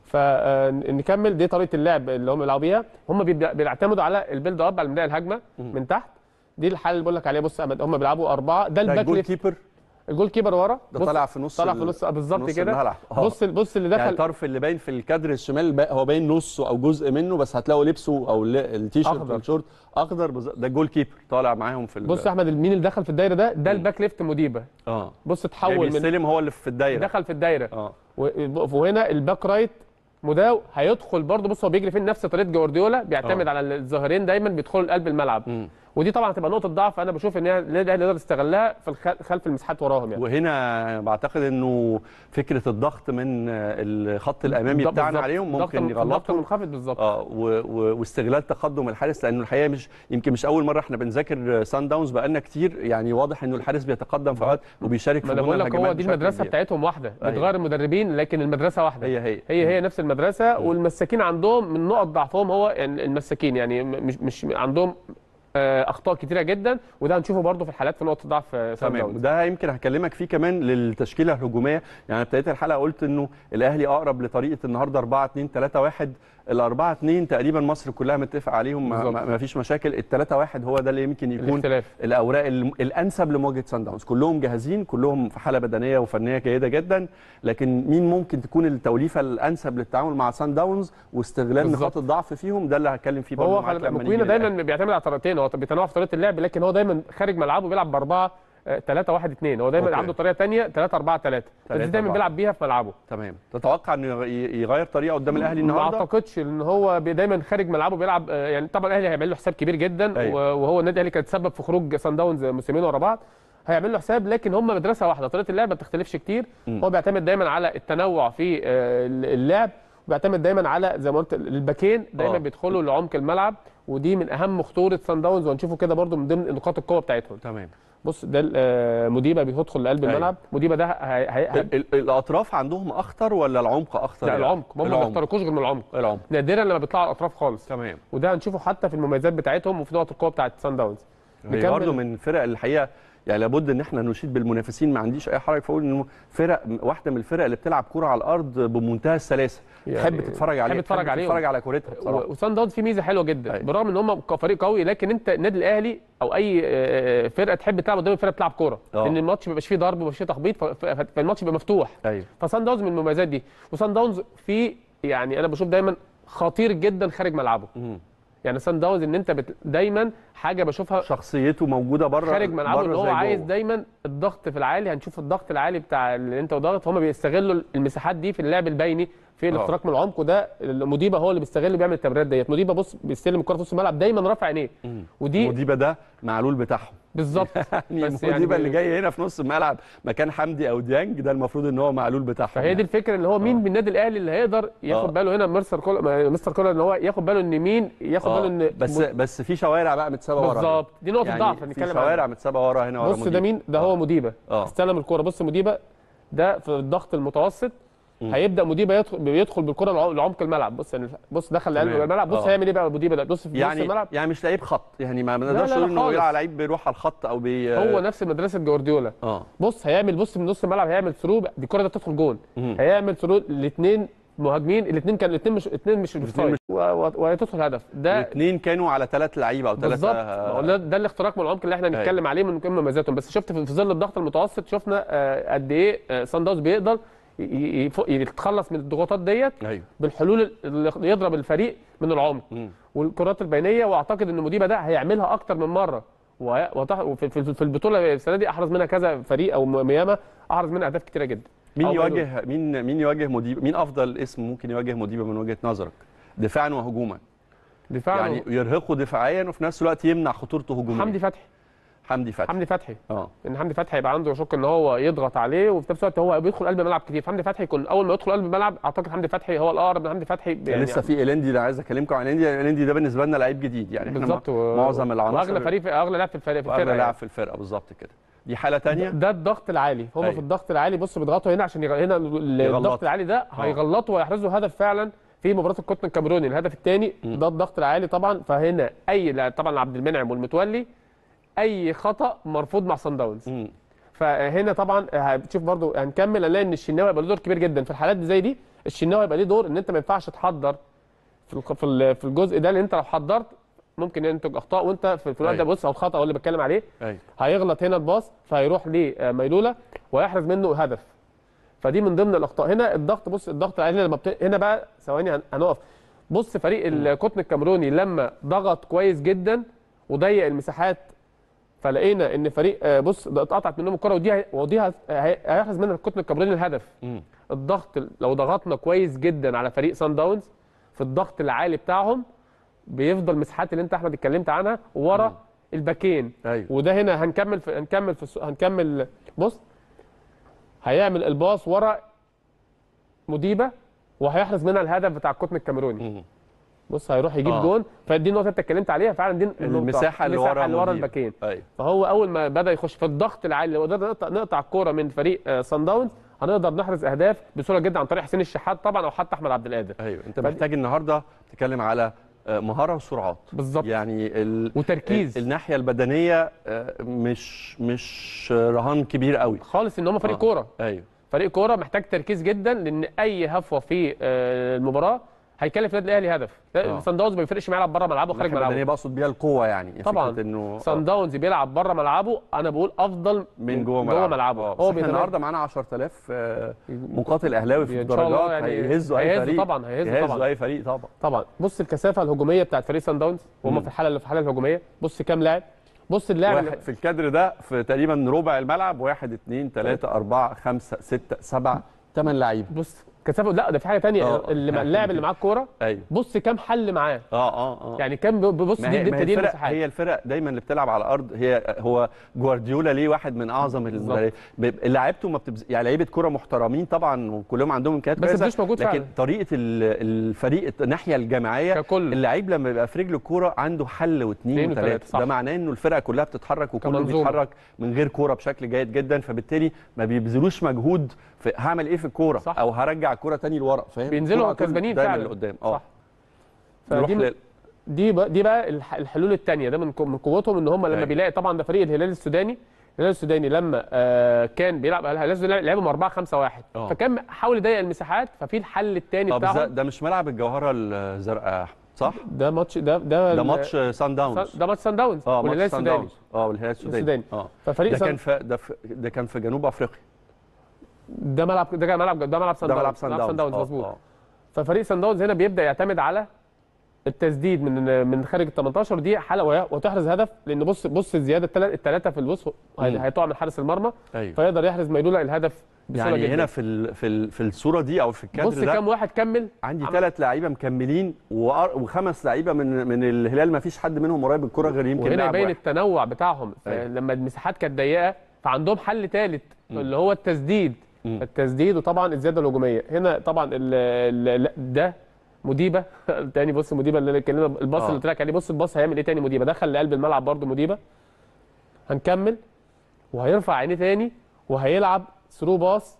فنكمل دي طريقه اللعب اللي هم بيلعبوا بيها هم بيبدأ- بيعتمدوا على البيلد اب على بدايه الهجمه مم. من تحت دي الحاله اللي بقول لك عليها بص يا احمد هم بيلعبوا اربعه ده ده الباك الجول ليفت كيبر الجول كيبر ورا ده بص- طالع في نص طالع ال- في نص آه، بالظبط نص كده الملعب. آه. بص بص اللي دخل يعني الطرف اللي باين في الكادر الشمال با- هو باين نصه او جزء منه بس هتلاقوا لبسه او ال- التيشيرت أخضر. والشورت اخضر بز- ده الجول كيبر طالع معاهم في ال- بص يا احمد مين اللي دخل في الدايره ده ده مم. الباك ليفت موديبا اه بص يعني اتحول من بيستلم هو اللي في الدايره دخل في الدايره اه و- وهنا الباك رايت مداو هيدخل برضه بص هو بيجري فين نفس طريقه جوارديولا بيعتمد آه. على الظاهرين دايما بيدخلوا لقلب الملعب مم. ودي طبعا هتبقى نقطه ضعف انا بشوف ان هي النادي الاهلي يقدر يستغلها في الخ- خلف المساحات وراهم يعني وهنا بعتقد انه فكره الضغط من الخط الامامي ده بتاعنا بالظبط. عليهم ضغط- ممكن ضغط يغلطهم منخفض بالظبط اه و- و- واستغلال تقدم الحارس لانه الحقيقه مش يمكن مش اول مره احنا بنذاكر سان داونز بقالنا كتير يعني واضح انه الحارس بيتقدم في اوقات وبيشارك ما في انا بنى بقول لك هو الهجمات دي بشكل المدرسه كبير. بتاعتهم واحده أيوة. بتغير المدربين لكن المدرسه واحده هي هي هي هي نفس المدرسه والمساكين عندهم من نقط ضعفهم هو يعني المساكين يعني م- مش مش عندهم آه، اخطاء كتيره جدا وده هنشوفه برضه في الحالات في نقطه ضعف آه، سان تمام داونز وده يمكن هكلمك فيه كمان للتشكيله الهجوميه يعني ابتديت الحلقه قلت انه الاهلي اقرب لطريقه النهارده 4 2 3 1 ال 4 2 تقريبا مصر كلها متفق عليهم ما- بالظبط. ما ما فيش مشاكل ال 3 1 هو ده اللي يمكن يكون الاختلاف الاوراق الم- الانسب لمواجهه سان داونز كلهم جاهزين كلهم في حاله بدنيه وفنيه جيده جدا لكن مين ممكن تكون التوليفه الانسب للتعامل مع سان داونز واستغلال بالظبط. نقاط الضعف فيهم ده اللي هتكلم فيه برضه هو معاك خلي لما مكوينه نيجي للأهلي. دايما بيعتمد على طريقتين هو بيتنوع في طريقه اللعب لكن هو دايما خارج ملعبه بيلعب باربعه 3 1 2 هو دايما أوكي. عنده طريقه ثانيه 3 4 3 بس دي 3 دايما 4. بيلعب بيها في ملعبه تمام تتوقع انه ي- يغير طريقه قدام الاهلي ما النهارده اعتقدش ان هو بي- دايما خارج ملعبه بيلعب آه، يعني طبعا الاهلي هيعمل له حساب كبير جدا أيوة. و- وهو النادي الاهلي كان تسبب في خروج سان داونز موسمين ورا بعض هيعمل له حساب لكن هم مدرسه واحده طريقه اللعب ما بتختلفش كتير مم. هو بيعتمد دايما على التنوع في آه، اللعب وبيعتمد دايما على زي ما قلت الباكين دايما آه. بيدخلوا لعمق الملعب ودي من اهم خطوره سان داونز وهنشوفه كده برده من ضمن نقاط القوه بتاعتهم تمام بص ده آه، موديبا بيدخل لقلب أيوة. الملعب موديبا ده هي... هي... هي... ال- ال- الاطراف عندهم اخطر ولا العمق اخطر لا يعني؟ العمق هم ما العمق بيخترقوش غير من العمق العمق نادرا لما بيطلعوا على الاطراف خالص تمام وده هنشوفه حتى في المميزات بتاعتهم وفي نقط القوه بتاعت سان داونز هي نكمل. برضه من الفرق الحقيقه يعني لابد ان احنا نشيد بالمنافسين ما عنديش اي حرج فاقول انه فرق واحده من الفرق اللي بتلعب كوره على الارض بمنتهى السلاسه يعني تحب تتفرج عليها تحب تتفرج عليهم. تتفرج على كورتها بصراحه و- وسان داونز فيه ميزه حلوه جدا أيوة. بالرغم ان هم فريق قوي لكن انت النادي الاهلي او اي آه، فرقه تحب تلعب قدام فرقه بتلعب كوره آه. لان الماتش ما بيبقاش فيه ضرب وما فيه تخبيط ف- ف- فالماتش بيبقى مفتوح ايوه فسان داونز من المميزات دي وسان داونز فيه يعني انا بشوف دايما خطير جدا خارج ملعبه مم. يعني سان داونز ان انت بت... دايما حاجه بشوفها شخصيته موجوده بره خارج ملعبه بره ان هو زي عايز جوه. دايما الضغط في العالي هنشوف الضغط العالي بتاع اللي انت وضغط هم بيستغلوا المساحات دي في اللعب البيني في الاختراق من العمق وده موديبا هو اللي بيستغل بيعمل التمريرات ديت موديبا بص بيستلم الكره في نص الملعب دايما رافع عينيه مم. ودي موديبا ده معلول بتاعهم بالظبط يعني بس موديبا يعني اللي جاي هنا في نص الملعب مكان حمدي او ديانج ده المفروض ان هو معلول بتاعهم فهي يعني. دي الفكره اللي هو مين من النادي الاهلي اللي هيقدر ياخد آه. باله هنا مستر كولر مستر كولر ان هو ياخد باله ان مين ياخد آه، باله ان بس بس في شوارع بقى متسابه ورا هنا. بالظبط دي نقطه يعني ضعف في هنتكلم شوارع عنها متسابه ورا هنا ورا بص ده موديبا. مين ده هو موديبا اه استلم الكرة بص موديبا ده في الضغط المتوسط مم. هيبدا موديبا يدخل بيدخل بالكره لع- لعمق الملعب بص يعني بص دخل لقلب تمام. الملعب بص آه. هيعمل ايه بقى موديبا ده بص في نص يعني الملعب يعني مش لعيب خط يعني ما ما لا، نقدرش لا، نقول انه خالص. بيلعب لعيب بيروح على الخط او بي هو نفس مدرسه جوارديولا اه بص هيعمل بص من نص الملعب هيعمل ثرو دي الكره ده تدخل جون مم. هيعمل ثرو الاثنين مهاجمين الاثنين كانوا الاثنين مش الاثنين مش الاتنين اوفسايد و- و- وهتدخل هدف ده الاثنين كانوا على ثلاث لعيبه او ثلاثه بالظبط ما هو ده, ده الاختراق من العمق اللي احنا هنتكلم عليه من كم مميزاتهم بس شفت في في ظل الضغط المتوسط شفنا آه، قد ايه آه، سان داونز بيقدر ي- ي- يف- يتخلص من الضغوطات ديت ايوه بالحلول اللي يضرب الفريق من العمق مم. والكرات البينيه واعتقد ان موديبا ده هيعملها اكتر من مره وهي- وتح- وفي في- في البطوله السنه دي احرز منها كذا فريق او ميامه احرز منها اهداف كتيره جدا مين أو يواجه مين مين يواجه موديبا مين افضل اسم ممكن يواجه موديبا من وجهه نظرك دفاعا وهجوما دفاع يعني يرهقه دفاعيا وفي نفس الوقت يمنع خطورته هجوميا حمدي فتحي حمدي فتحي حمدي فتحي اه ان حمدي فتحي يبقى عنده شك ان هو يضغط عليه وفي نفس الوقت هو بيدخل قلب الملعب كتير فحمدي فتحي يكون اول ما يدخل قلب الملعب اعتقد حمدي فتحي هو الاقرب من حمدي فتحي يعني لسه في الندي ده عايز اكلمكم عن الندي الندي ده بالنسبه لنا لعيب جديد يعني احنا بالظبط و- معظم العناصر واغلى فريق في اغلى لاعب في الفريق في واغلى الفرقه لاعب يعني. في الفرقه بالظبط كده دي حاله تانية ده الضغط العالي هم أيوة. في الضغط العالي بص بيضغطوا هنا عشان يغ... هنا ال- يغلطوا. الضغط العالي ده هيغلطوا ويحرزوا هدف فعلا في مباراه القطن الكاميروني الهدف الثاني ده الضغط العالي طبعا فهنا اي لا- طبعا عبد المنعم والمتولي اي خطا مرفوض مع صن داونز مم. فهنا طبعا هتشوف برضو هنكمل هنلاقي ان الشناوي هيبقى له دور كبير جدا في الحالات دي زي دي الشناوي هيبقى ليه دور ان انت ما ينفعش تحضر في الق- في ال- في الجزء ده لان انت لو حضرت ممكن ينتج اخطاء وانت في في الوقت ده أيوة. بص او الخطا هو اللي بتكلم عليه ايوه هيغلط هنا الباص فهيروح لميلوله ويحرز منه هدف فدي من ضمن الاخطاء هنا الضغط بص الضغط العالي لما بت... هنا بقى ثواني هن- هنقف بص فريق القطن الكاميروني لما ضغط كويس جدا وضيق المساحات فلقينا ان فريق آه، بص ده اتقطعت منهم الكره ودي هي- ودي هت- هي- هيحرز منها القطن الكاميروني الهدف مم. الضغط لو ضغطنا كويس جدا على فريق سان داونز في الضغط العالي بتاعهم بيفضل المساحات اللي انت احمد اتكلمت عنها ورا الباكين ايوه وده هنا هنكمل في هنكمل في الس- هنكمل بص هيعمل الباص ورا مديبه وهيحرز منها الهدف بتاع القطن الكاميروني مم. بص هيروح يجيب آه. جون فدي النقطه اللي انت اتكلمت عليها فعلا دي النقطة. المساحه اللي المساحة ورا اللي ورا مدير. الباكين ايوه فهو اول ما بدا يخش في الضغط العالي لو قدرنا نقطع, نقطع الكوره من فريق آه، سان داونز هنقدر نحرز اهداف بسهوله جدا عن طريق حسين الشحات طبعا او حتى احمد عبد القادر ايوه انت فدي- محتاج النهارده تتكلم على آه، مهاره وسرعات بالظبط يعني ال... وتركيز. ال- الناحيه البدنيه آه، مش مش رهان كبير قوي خالص ان هم فريق آه. كوره ايوه فريق كوره محتاج تركيز جدا لان اي هفوه في آه، المباراه هيكلف النادي الاهلي هدف آه. سان داونز ما بيفرقش معاه يلعب بره ملعبه خارج الناحيه البدنيه ملعبه بقصد بيها القوه يعني طبعا. فكره انه سان داونز بيلعب بره ملعبه انا بقول افضل من جوه جوه ملعبه ملعبه آه، بس هو احنا بيتنافس- النهارده معانا 10000 آه، مقاتل اهلاوي في ان شاء الله الدرجات يعني هيهزوا اي هيهزوا فريق طبعا هيهزوا يهزوا طبعا اي فريق طبعا طبعا بص الكثافه الهجوميه بتاعت فريق سان داونز وهم مم. في الحاله في الحاله الهجوميه بص كام لاعب بص اللاعب اللي- واحد في الكادر ده في تقريبا ربع الملعب واحد اثنين ثلاثة أربعة خمسة ستة سبعة ثمان لعيبة بص كثافه لا ده في حاجه ثانيه آه. اللي اللاعب اللي معاه الكوره أيوه بص كام حل معاه اه اه اه يعني كام بص ما دي هي, دي, ما هي دي الفرق المساحات هي الفرق دايما اللي بتلعب على الارض هي هو جوارديولا ليه واحد من اعظم المدربين لعيبته ما بتبز... يعني لعيبه كوره محترمين طبعا وكلهم عندهم امكانيات بس كويسه مفيش موجود لكن فعلا. طريقه ال- الفريق الناحيه الجماعيه ككل. اللعيب لما بيبقى في رجله الكوره عنده حل واثنين اتنين وتلاتة، وثلاثه صح. ده معناه انه الفرقه كلها بتتحرك وكله كمنظومة. بيتحرك من غير كوره بشكل جيد جدا فبالتالي ما بيبذلوش مجهود في هعمل ايه في الكوره صح. او هرجع الكوره تاني لورا فاهم بينزلوا الكورة على طول كسبانين دايما فعلا. لقدام اه صح. نروح فدي لل- دي بقى دي بقى الح- الحلول الثانيه ده من قو- من قوتهم ان هم لما أيوة. بيلاقي طبعا ده فريق الهلال السوداني الهلال السوداني لما آه كان بيلعب الهلال السوداني لعبهم 4 5 1 آه. فكان حاول يضيق المساحات ففي الحل الثاني اه بس ده, بتاعهم ده مش ملعب الجوهره الزرقاء صح؟ ده ماتش ده ده ده ماتش سان داونز ده ماتش سان داونز اه والهلال ماتش سان السوداني داونز اه والهلال السوداني السوداني. اه ففريق ده سان كان في ده, في ده كان في جنوب افريقيا ده ملعب ده كان ملعب ده ملعب سان ده داونز ملعب سان داونز داونز آه، مظبوط آه. ففريق سان داونز هنا بيبدا يعتمد على التسديد من من خارج ال 18 دي حلقه وهي- وتحرز هدف لان بص بص الزياده الثلاثه في الوسط هي- مم. هيطلع من حارس المرمى ايوه فيقدر يحرز ميلولا الهدف بسهوله يعني جدا هنا في ال في ال في الصوره دي او في الكادر بص ده كام واحد كمل عندي عمل- ثلاث لعيبه مكملين وأر- وخمس لعيبه من من الهلال ما فيش حد منهم قريب الكره غير يمكن وهنا لاعب يبين واحد. التنوع بتاعهم أيوة. لما المساحات كانت ضيقه فعندهم حل ثالث اللي هو التسديد مم. التسديد وطبعا الزياده الهجوميه هنا طبعا ال ال ال- ده مديبه تاني بص مديبه اللي اتكلمنا الباص آه. اللي قلت لك عليه بص الباص هيعمل ايه تاني مديبه دخل لقلب الملعب برده مديبه هنكمل وهيرفع عينيه تاني وهيلعب ثرو باص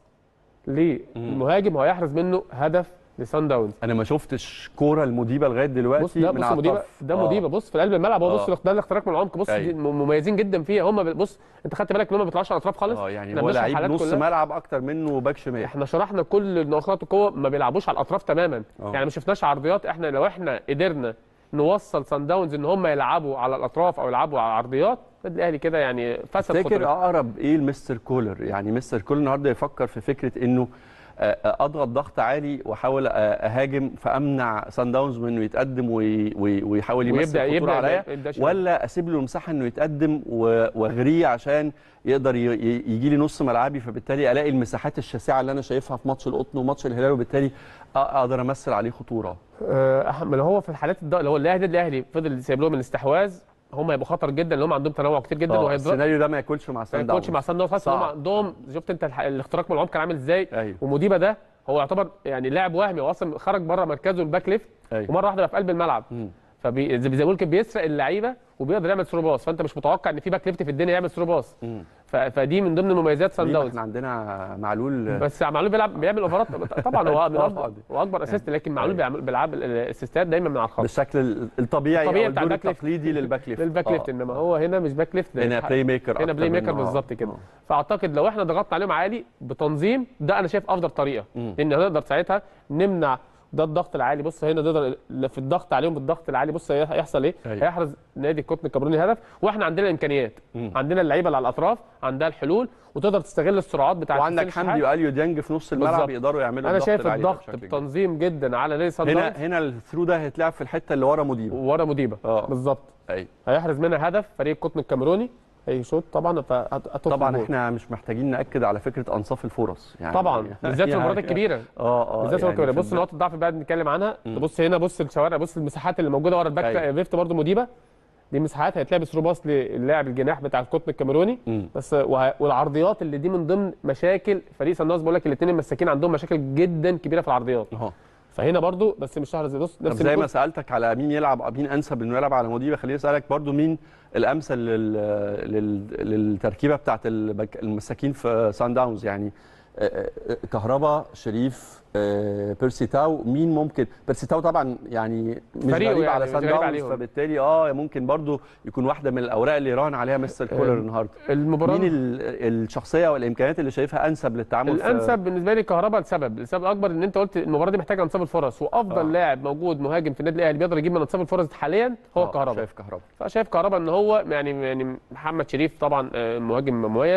للمهاجم وهيحرز منه هدف لسان داونز انا ما شفتش كوره المديبه لغايه دلوقتي بص ده من بص على مديبه الطرف. ده آه. مديبه بص في قلب الملعب هو آه. بص ده الاختراق من العمق بص أيوة. دي مميزين جدا فيها هم بص انت خدت بالك ان هم ما بيطلعوش على الاطراف خالص اه يعني إحنا هو بنشرح لعيب حالات نص كلها. ملعب اكتر منه باك شمال احنا شرحنا كل نقاط القوه ما بيلعبوش على الاطراف تماما آه. يعني ما شفناش عرضيات احنا لو احنا قدرنا نوصل سان داونز ان هم يلعبوا على الاطراف او يلعبوا على العرضيات النادي الاهلي كده يعني فسد تفتكر خطورته. اقرب ايه لمستر كولر يعني مستر كولر النهارده يفكر في فكره انه آه، آه، اضغط ضغط عالي واحاول آه، اهاجم فامنع سان داونز من انه يتقدم وي- وي- ويحاول يمثل ويبدأ- خطوره يبدأ- عليا يبدأ شوية. ولا اسيب له مساحه انه يتقدم و- واغريه عشان يقدر يجي لي نص ملعبي فبالتالي الاقي المساحات الشاسعه اللي انا شايفها في ماتش القطن وماتش الهلال وبالتالي أ- اقدر امثل عليه خطوره آه، أحمد هو في الحالات الض... اللي هو الاهلي الاهلي فضل سايب لهم الاستحواذ هم هيبقوا خطر جدا لان هم عندهم تنوع كتير جدا آه، وهيضرب السيناريو ده ما ياكلش مع سان داونز كوتش مع سان داونز خلاص هم صعب. عندهم شفت انت الح... الاختراق من العمق كان عامل ازاي ايوه ومديبه ده هو يعتبر يعني لاعب وهمي هو اصلا خرج بره مركزه الباك ليفت ايوه ومره واحده بقى في قلب الملعب مم. فبي زي ما بيقول كده بيسرق اللعيبه وبيقدر يعمل ثرو باص فانت مش متوقع ان في باك ليفت في الدنيا يعمل ثرو باص مم. ف... فدي من ضمن مميزات سان ليه ما داونز احنا عندنا معلول بس معلول بيلعب بيعمل اوفرات طبعا هو من طبعاً. اكبر هو اكبر اسيست لكن معلول أيوة. بيعمل بيلعب الاسيستات دايما من على الخط بالشكل ال- الطبيعي الطبيعي او بتاع الدور الباك ليفت. التقليدي للباك ليفت للباك ليفت آه. انما هو هنا مش باك ليفت هنا بلاي ميكر هنا أكتر بلاي ميكر منه. آه. بالظبط كده آه. فاعتقد لو احنا ضغطنا عليهم عالي بتنظيم ده انا شايف افضل طريقه مم. لان هنقدر ساعتها نمنع ده الضغط العالي بص هنا نقدر في الضغط عليهم بالضغط العالي بص هي- هيحصل ايه أيوة. هيحرز نادي القطن الكاميروني هدف واحنا عندنا الامكانيات مم. عندنا اللعيبه اللي على الاطراف عندها الحلول وتقدر تستغل السرعات بتاعه وعندك حمدي واليو ديانج في نص الملعب بالظبط. يقدروا يعملوا انا الضغط شايف العالي ده الضغط بشكل كبير. بتنظيم جدا على نادي سان هنا داونز هنا الثرو ده هيتلعب في الحته اللي ورا مديبه ورا مديبه اه بالظبط ايوه هيحرز منها هدف فريق القطن الكاميروني هيشوط طبعا فهتدخل طبعا جول. احنا مش محتاجين ناكد على فكره انصاف الفرص يعني طبعا بالذات في المباريات الكبيره اه اه بالذات في يعني المباريات في بص نقاط الضعف بقى بنتكلم عنها مم. بص هنا بص الشوارع بص المساحات اللي موجوده ورا الباك أيوة. ليفت برضو مديبه دي مساحات هيتلعب ثرو باص للاعب الجناح بتاع القطن الكاميروني مم. بس وه- والعرضيات اللي دي من ضمن مشاكل فريق سان داونز بقول لك الاثنين المساكين عندهم مشاكل جدا كبيره في العرضيات اهو فهنا برضو بس مش شهر زي بص طب نفس زي ما الجول. سالتك على مين يلعب مين انسب انه يلعب على مديبه خليني اسالك برضو مين الامثل لل... لل... للتركيبه بتاعت البك... المساكين في سان داونز يعني آه، آه، كهربا شريف آه، بيرسي تاو مين ممكن بيرسي تاو طبعا يعني مش فريقه غريب يعني، على مش سان غريب داونز عليهم. فبالتالي اه ممكن برضو يكون واحده من الاوراق اللي راهن عليها مستر كولر آه، النهارده المباراه مين ال- الشخصيه والامكانيات اللي شايفها انسب للتعامل في- الانسب بالنسبه لي كهربا لسبب السبب الاكبر ان انت قلت المباراه دي محتاجه انصاف الفرص وافضل آه. لاعب موجود مهاجم في النادي الاهلي بيقدر يجيب من انصاف الفرص حاليا هو آه، كهربا شايف كهربا فشايف كهربا ان هو يعني يعني محمد شريف طبعا آه، مهاجم مميز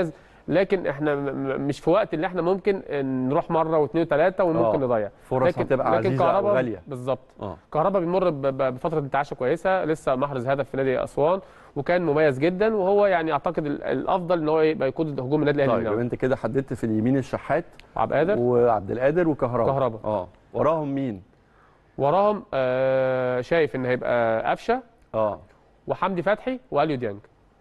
لكن احنا م- م- مش في وقت اللي احنا ممكن نروح مره واثنين وثلاثه وممكن آه. نضيع فرص هتبقى عزيزه كهربا وغاليه بالظبط اه كهربا بيمر ب- ب- بفتره انتعاشه كويسه لسه محرز هدف في نادي اسوان وكان مميز جدا وهو يعني اعتقد ال- الافضل ان هو يبقى يقود هجوم النادي الاهلي طيب من يبقى الأول. انت كده حددت في اليمين الشحات عبد القادر وعبد القادر وكهربا كهربا. اه وراهم مين؟ وراهم آه شايف ان هيبقى قفشه اه وحمدي فتحي واليو ديانج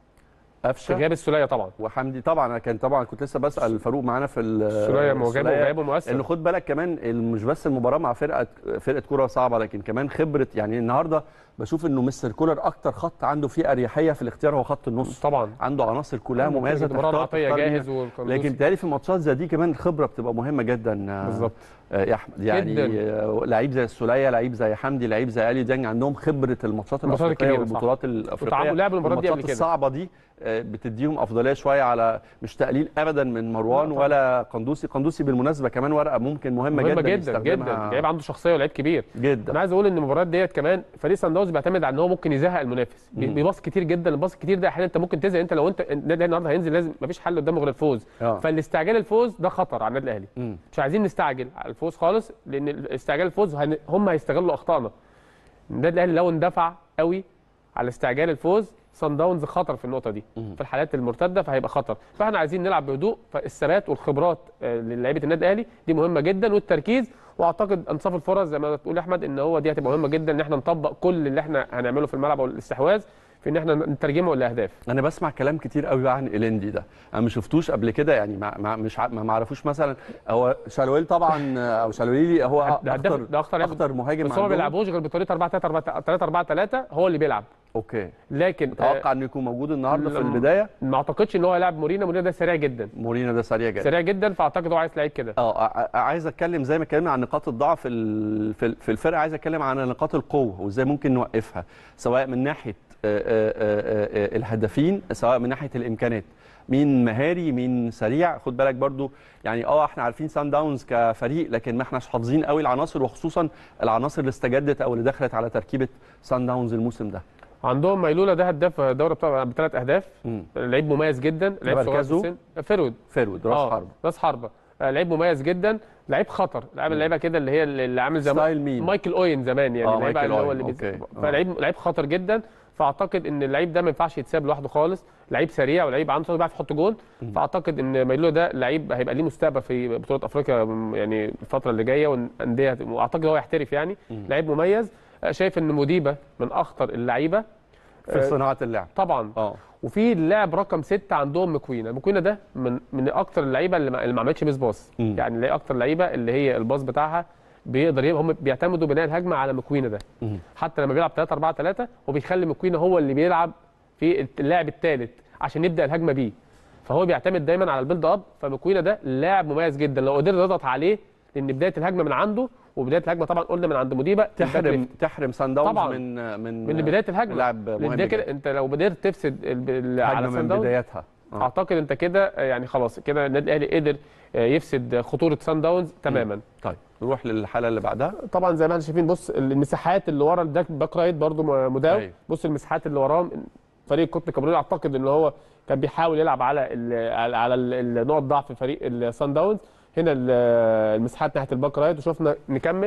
في قفشه غياب السوليه طبعا وحمدي طبعا انا كان طبعا كنت لسه بسال فاروق معانا في ال- السوليه مو- جايبه السولية. جايبه مؤثر اللي خد بالك كمان ال- مش بس المباراه مع فرقه فرقه كوره صعبه لكن كمان خبره يعني النهارده بشوف انه مستر كولر اكتر خط عنده فيه اريحيه في الاختيار هو خط النص طبعا عنده عناصر كلها مميزه مروان تختار- عطيه تختار جاهز منها. والقندوسي. لكن بتهيألي في ماتشات زي دي كمان الخبره بتبقى مهمه جدا آه، بالظبط آه، يا احمد يعني جداً. آه، لعيب زي السوليه لعيب زي حمدي لعيب زي الي ديانج عندهم خبره الماتشات الماتشات الافريقيه الكبيرة، صح. والبطولات الافريقيه وتعامل لعب المباريات دي قبل الماتشات كده. الصعبه دي آه، بتديهم افضليه شويه على مش تقليل ابدا من مروان لا طبعاً. ولا قندوسي قندوسي بالمناسبه كمان ورقه ممكن مهمه, مهمه جدا يستخدمها جدا لعيب عنده شخصيه ولعيب كبير جدا انا عايز اقول ان المباريات ديت كمان فريق سان داونز بيعتمد على ان هو ممكن يزهق المنافس بي- مم. بيباص كتير جدا الباص الكتير ده احيانا انت ممكن تزهق انت لو انت النادي الاهلي النهارده هينزل لازم مفيش حل قدامه غير الفوز اه فالاستعجال الفوز ده خطر على النادي الاهلي مم. مش عايزين نستعجل على الفوز خالص لان استعجال الفوز هن... هم هيستغلوا اخطائنا النادي الاهلي لو اندفع قوي على استعجال الفوز سان داونز خطر في النقطه دي مم. في الحالات المرتده فهيبقى خطر فاحنا عايزين نلعب بهدوء فالثبات والخبرات آه، للاعيبه النادي الاهلي دي مهمه جدا والتركيز واعتقد انصاف الفرص زي ما بتقول يا احمد ان هو دي هتبقى مهمه جدا ان احنا نطبق كل اللي احنا هنعمله في الملعب والاستحواذ في ان احنا نترجمه لاهداف انا بسمع كلام كتير قوي عن اليندي ده انا ما شفتوش قبل كده يعني ما ما مش ع- ما ما اعرفوش مثلا هو شالويل طبعا او شالويلي هو ده هداف- اكتر ده اخطر لاعب اكتر مهاجم بس هو ما عندهم. بيلعبوش غير بطريقه 4 3 4 3 4 3 هو اللي بيلعب اوكي لكن آه، اتوقع انه يكون موجود النهارده في لما- البدايه ما اعتقدش ان هو يلعب مورينا مورينا ده سريع جدا مورينا ده سريع جدا سريع جدا فاعتقد هو عايز لعيب كده اه ع- عايز اتكلم زي ما اتكلمنا عن نقاط الضعف في ال- في ال- في الفرقه عايز اتكلم عن نقاط القوه وازاي ممكن نوقفها سواء من ناحيه آه، آه، آه، آه، الهدافين سواء من ناحيه الامكانات مين مهاري مين سريع خد بالك برضو يعني اه احنا عارفين سان داونز كفريق لكن ما احناش حافظين قوي العناصر وخصوصا العناصر اللي استجدت او اللي دخلت على تركيبه سان داونز الموسم ده عندهم ميلولا ده هداف الدوري بتاع بثلاث اهداف مم. لعيب مميز جدا لعيب صغير في مركزه؟ السن فيرود فيرود راس آه، حرب راس حربه آه، لعيب مميز جدا لعيب خطر لعيب اللعيبه كده اللي هي اللي عامل زي ستايل مين؟ مايكل اوين زمان يعني آه، اللعيبه مايكل اللي هو أوين، اللي بيز... أوكي. آه. فلعيب لعيب خطر جدا فاعتقد ان اللعيب ده ما ينفعش يتساب لوحده خالص لعيب سريع ولعيب عنده صوت بيعرف يحط جون فاعتقد ان ميلو ده لعيب هيبقى ليه مستقبل في بطوله افريقيا م- يعني الفتره اللي جايه والانديه واعتقد هو يحترف يعني لعيب مميز آه، شايف ان موديبه من اخطر اللعيبه في صناعه اللعب طبعا اه وفي اللاعب رقم ستة عندهم مكوينه مكوينه ده من من اكتر اللعيبه اللي ما, اللي ما عملتش بيس باص مم. يعني اللي هي اكتر لعيبه اللي هي الباص بتاعها بيقدر يبقى هم بيعتمدوا بناء الهجمه على مكوينه ده مم. حتى لما بيلعب 3 4 3 هو بيخلي مكوينه هو اللي بيلعب في اللاعب الثالث عشان يبدا الهجمه بيه فهو بيعتمد دايما على البيلد اب فمكوينه ده لاعب مميز جدا لو قدر يضغط عليه لان بدايه الهجمه من عنده وبدايه الهجمه طبعا قلنا من عند مديبه تحرم تحرم سان داونز طبعا. من من من بدايه الهجمه لاعب لان مهم ده كده جدا. انت لو قدرت تفسد ال- ال- على هجمه سان من داونز بدايتها آه. اعتقد انت كده يعني خلاص كده النادي الاهلي قدر يفسد خطوره سان داونز تماما طيب نروح للحاله اللي بعدها طبعا زي ما احنا شايفين بص المساحات اللي ورا الباك باك رايت برده مداوم أيوة. بص المساحات اللي وراه فريق كوت كاميرون اعتقد ان هو كان بيحاول يلعب على ال على على ال- النقط ضعف فريق السان داونز هنا ال- المساحات ناحيه الباك رايت وشفنا نكمل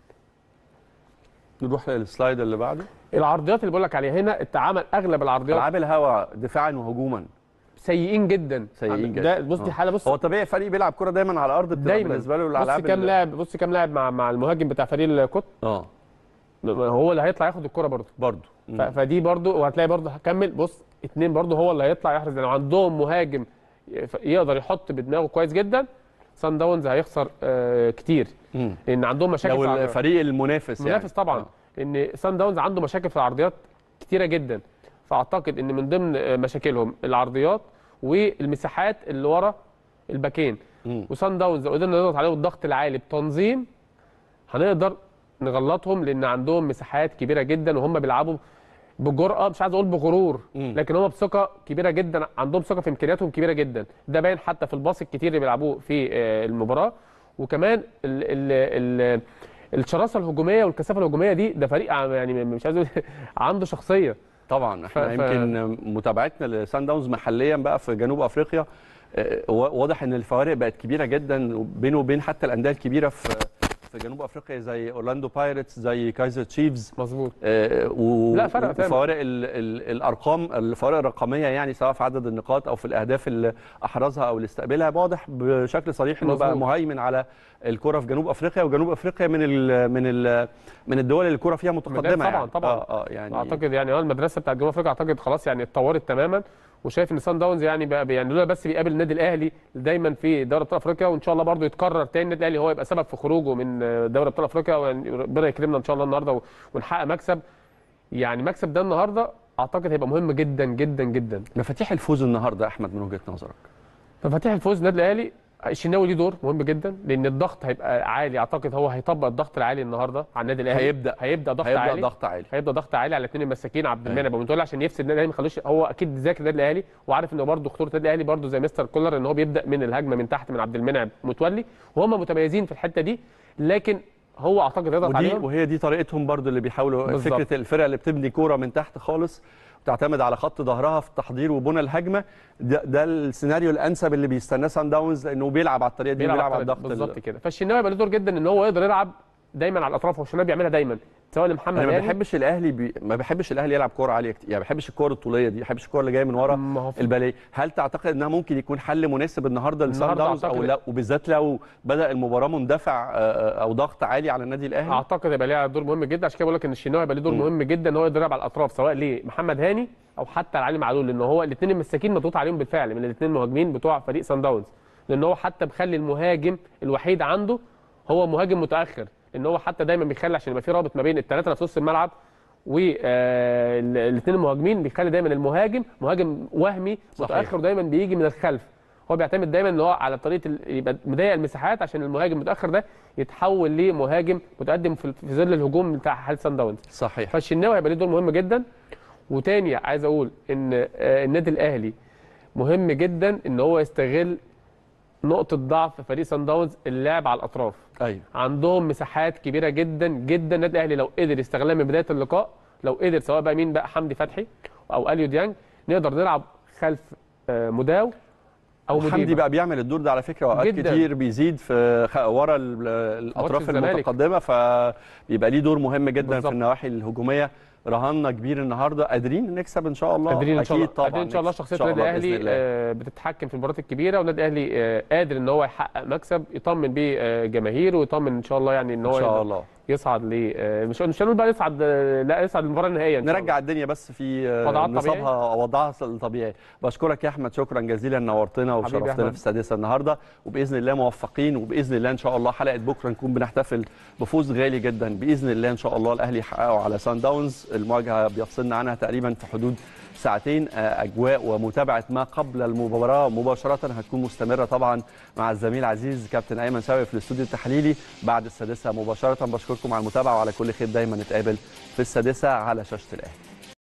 نروح للسلايد اللي بعده العرضيات اللي بقول لك عليها هنا اتعمل اغلب العرضيات العاب الهوا دفاعا وهجوما سيئين جدا سيئين ده جدا. بص دي آه. حاله بص هو طبيعي فريق بيلعب كرة دايما على الارض بتبقى دايما بالنسبه له بص الالعاب كام ال- لاعب بص كام لاعب مع مع المهاجم بتاع فريق الكوت اه هو اللي هيطلع ياخد الكرة برضه برضه ف- فدي برضو وهتلاقي برضو هكمل بص اتنين برضو هو اللي هيطلع يحرز لو عندهم مهاجم يف- يقدر يحط بدماغه كويس جدا سان داونز هيخسر آه كتير مم. لان عندهم مشاكل في لو العرضيات. الفريق المنافس يعني منافس طبعا آه. لان سان داونز عنده مشاكل في العرضيات كتيره جدا فاعتقد ان من ضمن آه، مشاكلهم العرضيات والمساحات اللي ورا الباكين مم. وسان داونز لو قدرنا نضغط عليهم الضغط العالي بتنظيم هنقدر نغلطهم لان عندهم مساحات كبيره جدا وهم بيلعبوا بجرأه مش عايز اقول بغرور مم. لكن هم بثقه كبيره جدا عندهم ثقه في امكانياتهم كبيره جدا ده باين حتى في الباص الكتير اللي بيلعبوه في آه، المباراه وكمان ال ال ال الشراسه الهجوميه والكثافه الهجوميه دي ده فريق ع- يعني مش عايز اقول عنده شخصيه طبعا احنا ف- ف- يمكن متابعتنا لسان داونز محليا بقى في جنوب افريقيا آه، واضح ان الفوارق بقت كبيره جدا بينه وبين حتى الانديه الكبيره في في جنوب افريقيا زي اورلاندو بايرتس زي كايزر تشيفز مظبوط آه، و- لا، فرق تمام. وفوارق ال- ال- الارقام الفوارق الرقميه يعني سواء في عدد النقاط او في الاهداف اللي احرزها او اللي استقبلها واضح بشكل صريح انه بقى مظبوط. مهيمن على الكره في جنوب افريقيا وجنوب افريقيا من ال من ال من الدول اللي الكره فيها متقدمه طبعاً، يعني. طبعاً. اه اه يعني اعتقد يعني اه المدرسه بتاعت جنوب افريقيا اعتقد خلاص يعني اتطورت تماما وشايف ان سان داونز يعني بقى يعني لولا بس بيقابل النادي الاهلي دايما في دوري ابطال افريقيا وان شاء الله برضو يتكرر تاني النادي الاهلي هو يبقى سبب في خروجه من دوري ابطال افريقيا ويعني ربنا يكرمنا ان شاء الله النهارده و- ونحقق مكسب يعني مكسب ده النهارده اعتقد هيبقى مهم جدا جدا جدا مفاتيح الفوز النهارده يا احمد من وجهه نظرك مفاتيح الفوز النادي الاهلي الشناوي ليه دور مهم جدا لان الضغط هيبقى عالي اعتقد هو هيطبق الضغط العالي النهارده على النادي الاهلي هيبدأ. هيبدا ضغط هيبدا عالي ضغط عالي هيبدا ضغط عالي على الاثنين المساكين عبد المنعم ومتولي عشان يفسد النادي الاهلي ما يخلوش هو اكيد ذاكر النادي الاهلي وعارف انه برده خطوره النادي الاهلي برده زي مستر كولر ان هو بيبدا من الهجمه من تحت من عبد المنعم متولي وهم متميزين في الحته دي لكن هو اعتقد يضغط ودي عليهم وهي دي طريقتهم برضو اللي بيحاولوا بالظبط. فكره الفرقه اللي بتبني كوره من تحت خالص بتعتمد على خط ظهرها في التحضير وبنى الهجمه ده, ده السيناريو الانسب اللي بيستناه سان داونز لانه بيلعب على الطريقه دي وبيلعب على الضغط بالظبط ال- كده فالشناوي يبقى له دور جدا ان هو يقدر يلعب دايما على الاطراف والشناوي بيعملها دايما سواء لمحمد انا ما هاني بحبش الاهلي بي... ما بحبش الاهلي يلعب كوره عاليه كتير يعني ما بحبش الكوره الطوليه دي ما بحبش الكوره اللي جايه من ورا ما هو في- الباليه هل تعتقد انها ممكن يكون حل مناسب النهارده لسان النهاردة داونز او أعتقد- لا وبالذات لو بدا المباراه مندفع آه، او ضغط عالي على النادي الاهلي اعتقد هيبقى ليها دور مهم جدا عشان كده بقول لك ان الشناوي هيبقى له دور مهم جدا ان هو يقدر يلعب على الاطراف سواء لمحمد هاني او حتى لعلي معلول لان هو الاثنين المساكين مضغوط عليهم بالفعل من الاثنين المهاجمين بتوع فريق سان داونز لان هو حتى مخلي المهاجم الوحيد عنده هو مهاجم متاخر لان هو حتى دايما بيخلي عشان يبقى في رابط ما بين الثلاثه في نص الملعب والاثنين المهاجمين بيخلي دايما المهاجم مهاجم وهمي صحيح. متاخر ودايما بيجي من الخلف هو بيعتمد دايما ان هو على طريقه ال- يبقى مضيق المساحات عشان المهاجم المتاخر ده يتحول لمهاجم متقدم في في ظل الهجوم بتاع حال سان داونز صحيح فالشناوي هيبقى ليه دور مهم جدا وتاني عايز اقول ان آه، النادي الاهلي مهم جدا ان هو يستغل نقطه ضعف فريق سان داونز اللعب على الاطراف ايوه عندهم مساحات كبيره جدا جدا النادي الاهلي لو قدر يستغلها من بدايه اللقاء لو قدر سواء بقى مين بقى حمدي فتحي او اليو ديانج نقدر نلعب خلف آه، مداو او حمدي مديبة. بقى بيعمل الدور ده على فكره اوقات جداً. كتير بيزيد في خ- ورا ال- الاطراف الزمالك. المتقدمه فبيبقى ليه دور مهم جدا بالظبط. في النواحي الهجوميه رهنا كبير النهارده قادرين نكسب ان شاء الله قادرين ان شاء الله اكيد طبعا قادرين ان شاء الله نكسب شخصيه إن شاء النادي الله بإذن الاهلي الله. آه، بتتحكم في المباريات الكبيره والنادي الاهلي آه، قادر ان هو يحقق مكسب يطمن بيه آه، جماهيره ويطمن ان شاء الله يعني ان هو ان شاء يقدر الله يصعد ل آه، مش مش هنقول بقى يصعد آه، لا يصعد للمباراه النهائيه إن شاء نرجع الدنيا بس في آه، وضعها نصابها وضعها الطبيعي بشكرك يا احمد شكرا جزيلا نورتنا حبيبي يا وشرفتنا أحمد. في السادسه النهارده وباذن الله موفقين وباذن الله ان شاء الله حلقه بكره نكون بنحتفل بفوز غالي جدا باذن الله ان شاء الله الاهلي يحققه على سان داونز المواجهه بيفصلنا عنها تقريبا في حدود ساعتين آه، اجواء ومتابعه ما قبل المباراه مباشره هتكون مستمره طبعا مع الزميل العزيز كابتن ايمن ساوي في الاستوديو التحليلي بعد السادسه مباشره بشكركم على المتابعه وعلى كل خير دايما نتقابل في السادسه على شاشه الاهلي